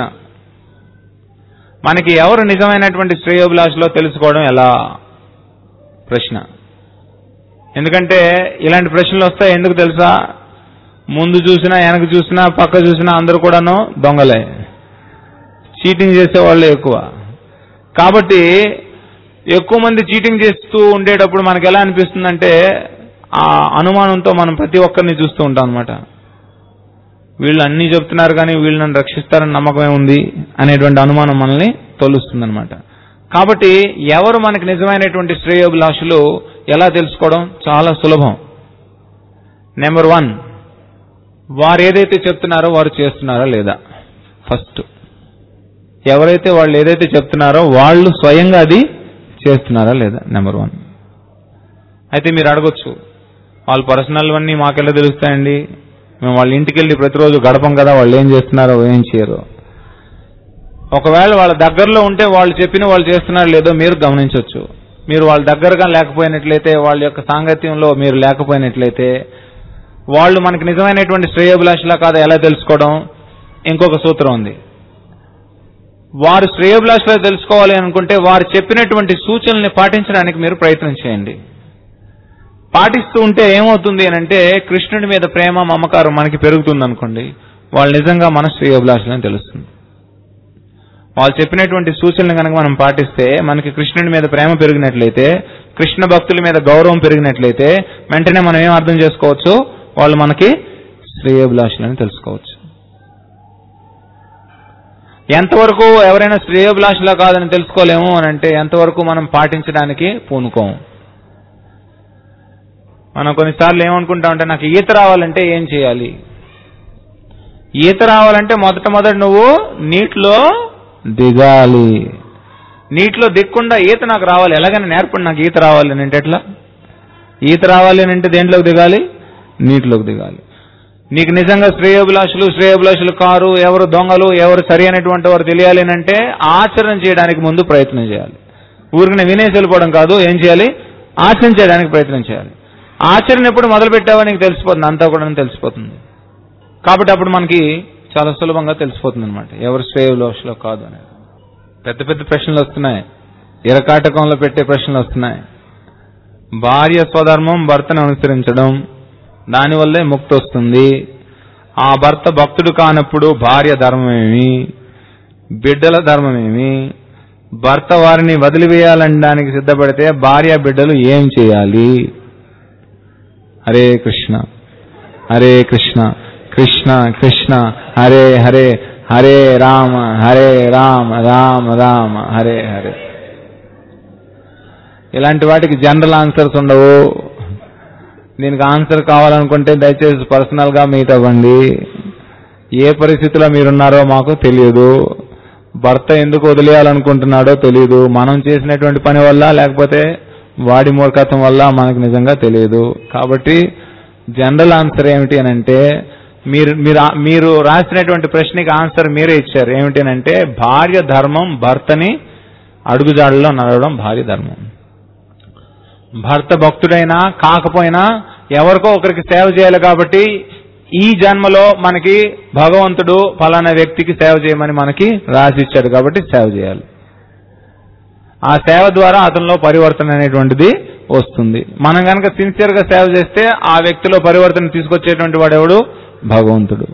Speaker 1: మనకి ఎవరు నిజమైనటువంటి శ్రేయోభిలాషలో తెలుసుకోవడం ఎలా ప్రశ్న ఎందుకంటే ఇలాంటి ప్రశ్నలు వస్తాయి ఎందుకు తెలుసా ముందు చూసినా వెనక చూసినా పక్క చూసినా అందరూ కూడాను దొంగలే చీటింగ్ చేసే వాళ్ళే ఎక్కువ కాబట్టి ఎక్కువ మంది చీటింగ్ చేస్తూ ఉండేటప్పుడు మనకు ఎలా అనిపిస్తుందంటే ఆ అనుమానంతో మనం ప్రతి ఒక్కరిని చూస్తూ ఉంటాం అనమాట వీళ్ళు అన్నీ చెప్తున్నారు కానీ వీళ్ళు నన్ను రక్షిస్తారని నమ్మకమే ఉంది అనేటువంటి అనుమానం మనల్ని తొలుస్తుందన్నమాట కాబట్టి ఎవరు మనకి నిజమైనటువంటి శ్రేయోభిలాషులు ఎలా తెలుసుకోవడం చాలా సులభం నెంబర్ వన్ వారు ఏదైతే చెప్తున్నారో వారు చేస్తున్నారా లేదా ఫస్ట్ ఎవరైతే వాళ్ళు ఏదైతే చెప్తున్నారో వాళ్ళు స్వయంగా అది చేస్తున్నారా లేదా నెంబర్ వన్ అయితే మీరు అడగొచ్చు వాళ్ళ పర్సనల్ అన్నీ మాకెలా తెలుస్తాయండి మేము వాళ్ళ ఇంటికి వెళ్ళి ప్రతిరోజు గడపం కదా వాళ్ళు ఏం చేస్తున్నారో ఏం చేయరు ఒకవేళ వాళ్ళ దగ్గరలో ఉంటే వాళ్ళు చెప్పిన వాళ్ళు చేస్తున్నారో లేదో మీరు గమనించవచ్చు మీరు వాళ్ళ దగ్గరగా లేకపోయినట్లయితే వాళ్ళ యొక్క సాంగత్యంలో మీరు లేకపోయినట్లయితే వాళ్ళు మనకి నిజమైనటువంటి శ్రేయోభిలాషలా కాదా ఎలా తెలుసుకోవడం ఇంకొక సూత్రం ఉంది వారు శ్రేయోభిలాషలో తెలుసుకోవాలి అనుకుంటే వారు చెప్పినటువంటి సూచనల్ని పాటించడానికి మీరు ప్రయత్నం చేయండి పాటిస్తూ ఉంటే ఏమవుతుంది అని అంటే కృష్ణుడి మీద ప్రేమ మమకారం మనకి పెరుగుతుంది అనుకోండి వాళ్ళు నిజంగా మన శ్రేయోభిలాషులని తెలుస్తుంది వాళ్ళు చెప్పినటువంటి సూచనలు కనుక మనం పాటిస్తే మనకి కృష్ణుడి మీద ప్రేమ పెరిగినట్లయితే కృష్ణ భక్తుల మీద గౌరవం పెరిగినట్లయితే వెంటనే మనం ఏం అర్థం చేసుకోవచ్చు వాళ్ళు మనకి శ్రేయోభిలాషులని తెలుసుకోవచ్చు ఎంతవరకు ఎవరైనా శ్రేయోభిలాషులా కాదని తెలుసుకోలేము అని అంటే ఎంతవరకు మనం పాటించడానికి పూనుకోము మనం కొన్నిసార్లు ఏమనుకుంటామంటే నాకు ఈత రావాలంటే ఏం చేయాలి ఈత రావాలంటే మొదట మొదట నువ్వు నీటిలో దిగాలి నీటిలో దిక్కుండా ఈత నాకు రావాలి ఎలాగైనా నేర్పండి నాకు ఈత రావాలి అని అంటే ఎట్లా ఈత రావాలి అని అంటే దేంట్లోకి దిగాలి నీటిలోకి దిగాలి నీకు నిజంగా శ్రేయోభిలాషులు శ్రేయోభిలాషులు కారు ఎవరు దొంగలు ఎవరు సరి అయినటువంటి వారు తెలియాలి అని అంటే ఆచరణ చేయడానికి ముందు ప్రయత్నం చేయాలి ఊరికి వినేసి వెళ్ళిపోవడం కాదు ఏం చేయాలి ఆచరణ చేయడానికి ప్రయత్నం చేయాలి ఆచరణ ఎప్పుడు మొదలు పెట్టావో నీకు తెలిసిపోతుంది అంతా కూడా తెలిసిపోతుంది కాబట్టి అప్పుడు మనకి చాలా సులభంగా తెలిసిపోతుంది అనమాట ఎవరు శ్రేయోభిలాషులో కాదు అనేది పెద్ద పెద్ద ప్రశ్నలు వస్తున్నాయి ఇరకాటకంలో పెట్టే ప్రశ్నలు వస్తున్నాయి భార్య స్వధర్మం భర్తను అనుసరించడం దానివల్లే ముక్తి వస్తుంది ఆ భర్త భక్తుడు కానప్పుడు భార్య ధర్మమేమి బిడ్డల ధర్మమేమి భర్త వారిని వదిలివేయాలనడానికి సిద్ధపడితే భార్య బిడ్డలు ఏం చేయాలి హరే కృష్ణ హరే కృష్ణ కృష్ణ కృష్ణ హరే హరే హరే రామ హరే రామ రామ రామ హరే హరే ఇలాంటి వాటికి జనరల్ ఆన్సర్స్ ఉండవు దీనికి ఆన్సర్ కావాలనుకుంటే దయచేసి పర్సనల్ గా మీట్ అవ్వండి ఏ పరిస్థితిలో మీరున్నారో మాకు తెలియదు భర్త ఎందుకు వదిలేయాలనుకుంటున్నాడో తెలియదు మనం చేసినటువంటి పని వల్ల లేకపోతే వాడి మూర్ఖత్వం వల్ల మనకు నిజంగా తెలియదు కాబట్టి జనరల్ ఆన్సర్ ఏమిటి అని అంటే మీరు మీరు మీరు రాసినటువంటి ప్రశ్నకి ఆన్సర్ మీరే ఇచ్చారు ఏమిటి అని అంటే భార్య ధర్మం భర్తని అడుగుజాడలో నడవడం భార్య ధర్మం భర్త భక్తుడైనా కాకపోయినా ఎవరికో ఒకరికి సేవ చేయాలి కాబట్టి ఈ జన్మలో మనకి భగవంతుడు ఫలానా వ్యక్తికి సేవ చేయమని మనకి రాసి ఇచ్చాడు కాబట్టి సేవ చేయాలి ఆ సేవ ద్వారా అతనిలో పరివర్తన అనేటువంటిది వస్తుంది మనం కనుక సిన్సియర్ గా సేవ చేస్తే ఆ వ్యక్తిలో పరివర్తన తీసుకొచ్చేటువంటి వాడెవడు భగవంతుడు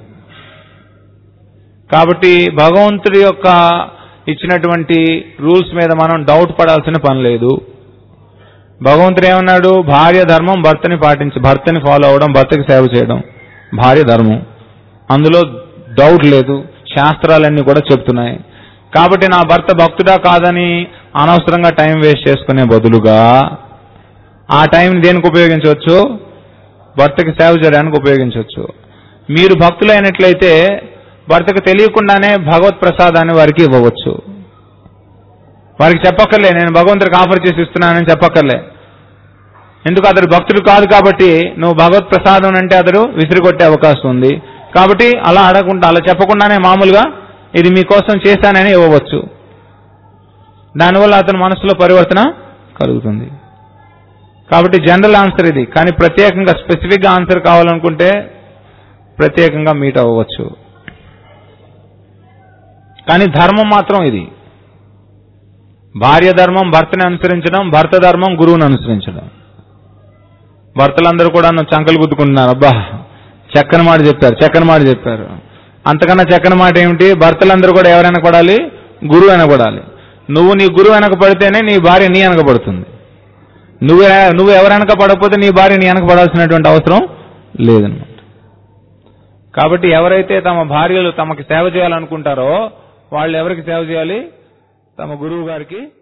Speaker 1: కాబట్టి భగవంతుడి యొక్క ఇచ్చినటువంటి రూల్స్ మీద మనం డౌట్ పడాల్సిన పని లేదు భగవంతుడు ఏమన్నాడు భార్య ధర్మం భర్తని పాటించి భర్తని ఫాలో అవడం భర్తకి సేవ చేయడం భార్య ధర్మం అందులో డౌట్ లేదు శాస్త్రాలన్నీ కూడా చెప్తున్నాయి కాబట్టి నా భర్త భక్తుడా కాదని అనవసరంగా టైం వేస్ట్ చేసుకునే బదులుగా ఆ టైంని దేనికి ఉపయోగించవచ్చు భర్తకి సేవ చేయడానికి ఉపయోగించవచ్చు మీరు భక్తులైనట్లయితే భర్తకు తెలియకుండానే భగవత్ ప్రసాదాన్ని వారికి ఇవ్వవచ్చు వారికి చెప్పక్కర్లే నేను భగవంతుడికి ఆఫర్ చేసి ఇస్తున్నానని చెప్పక్కర్లే ఎందుకు అతడు భక్తుడు కాదు కాబట్టి నువ్వు భగవత్ ప్రసాదం అంటే అతడు విసిరికొట్టే అవకాశం ఉంది కాబట్టి అలా అడగకుండా అలా చెప్పకుండానే మామూలుగా ఇది మీకోసం చేశానని ఇవ్వవచ్చు దానివల్ల అతని మనసులో పరివర్తన కలుగుతుంది కాబట్టి జనరల్ ఆన్సర్ ఇది కానీ ప్రత్యేకంగా స్పెసిఫిక్ గా ఆన్సర్ కావాలనుకుంటే ప్రత్యేకంగా మీట్ అవ్వవచ్చు కానీ ధర్మం మాత్రం ఇది భార్య ధర్మం భర్తని అనుసరించడం భర్త ధర్మం గురువుని అనుసరించడం భర్తలందరూ కూడా నన్ను చంకలు గుద్దుకుంటున్నారు అబ్బా చక్కని మాట చెప్పారు చక్కని మాట చెప్పారు అంతకన్నా చక్కని మాట ఏమిటి భర్తలందరూ కూడా ఎవరు వెనకపడాలి గురువు వెనకపడాలి నువ్వు నీ గురువు వెనక పడితేనే నీ భార్య నీ వెనక పడుతుంది నువ్వు నువ్వు ఎవరు వెనక పడకపోతే నీ భార్య నీ వెనక పడాల్సినటువంటి అవసరం లేదన్నమాట కాబట్టి ఎవరైతే తమ భార్యలు తమకి సేవ చేయాలనుకుంటారో వాళ్ళు ఎవరికి సేవ చేయాలి తమ గురువు గారికి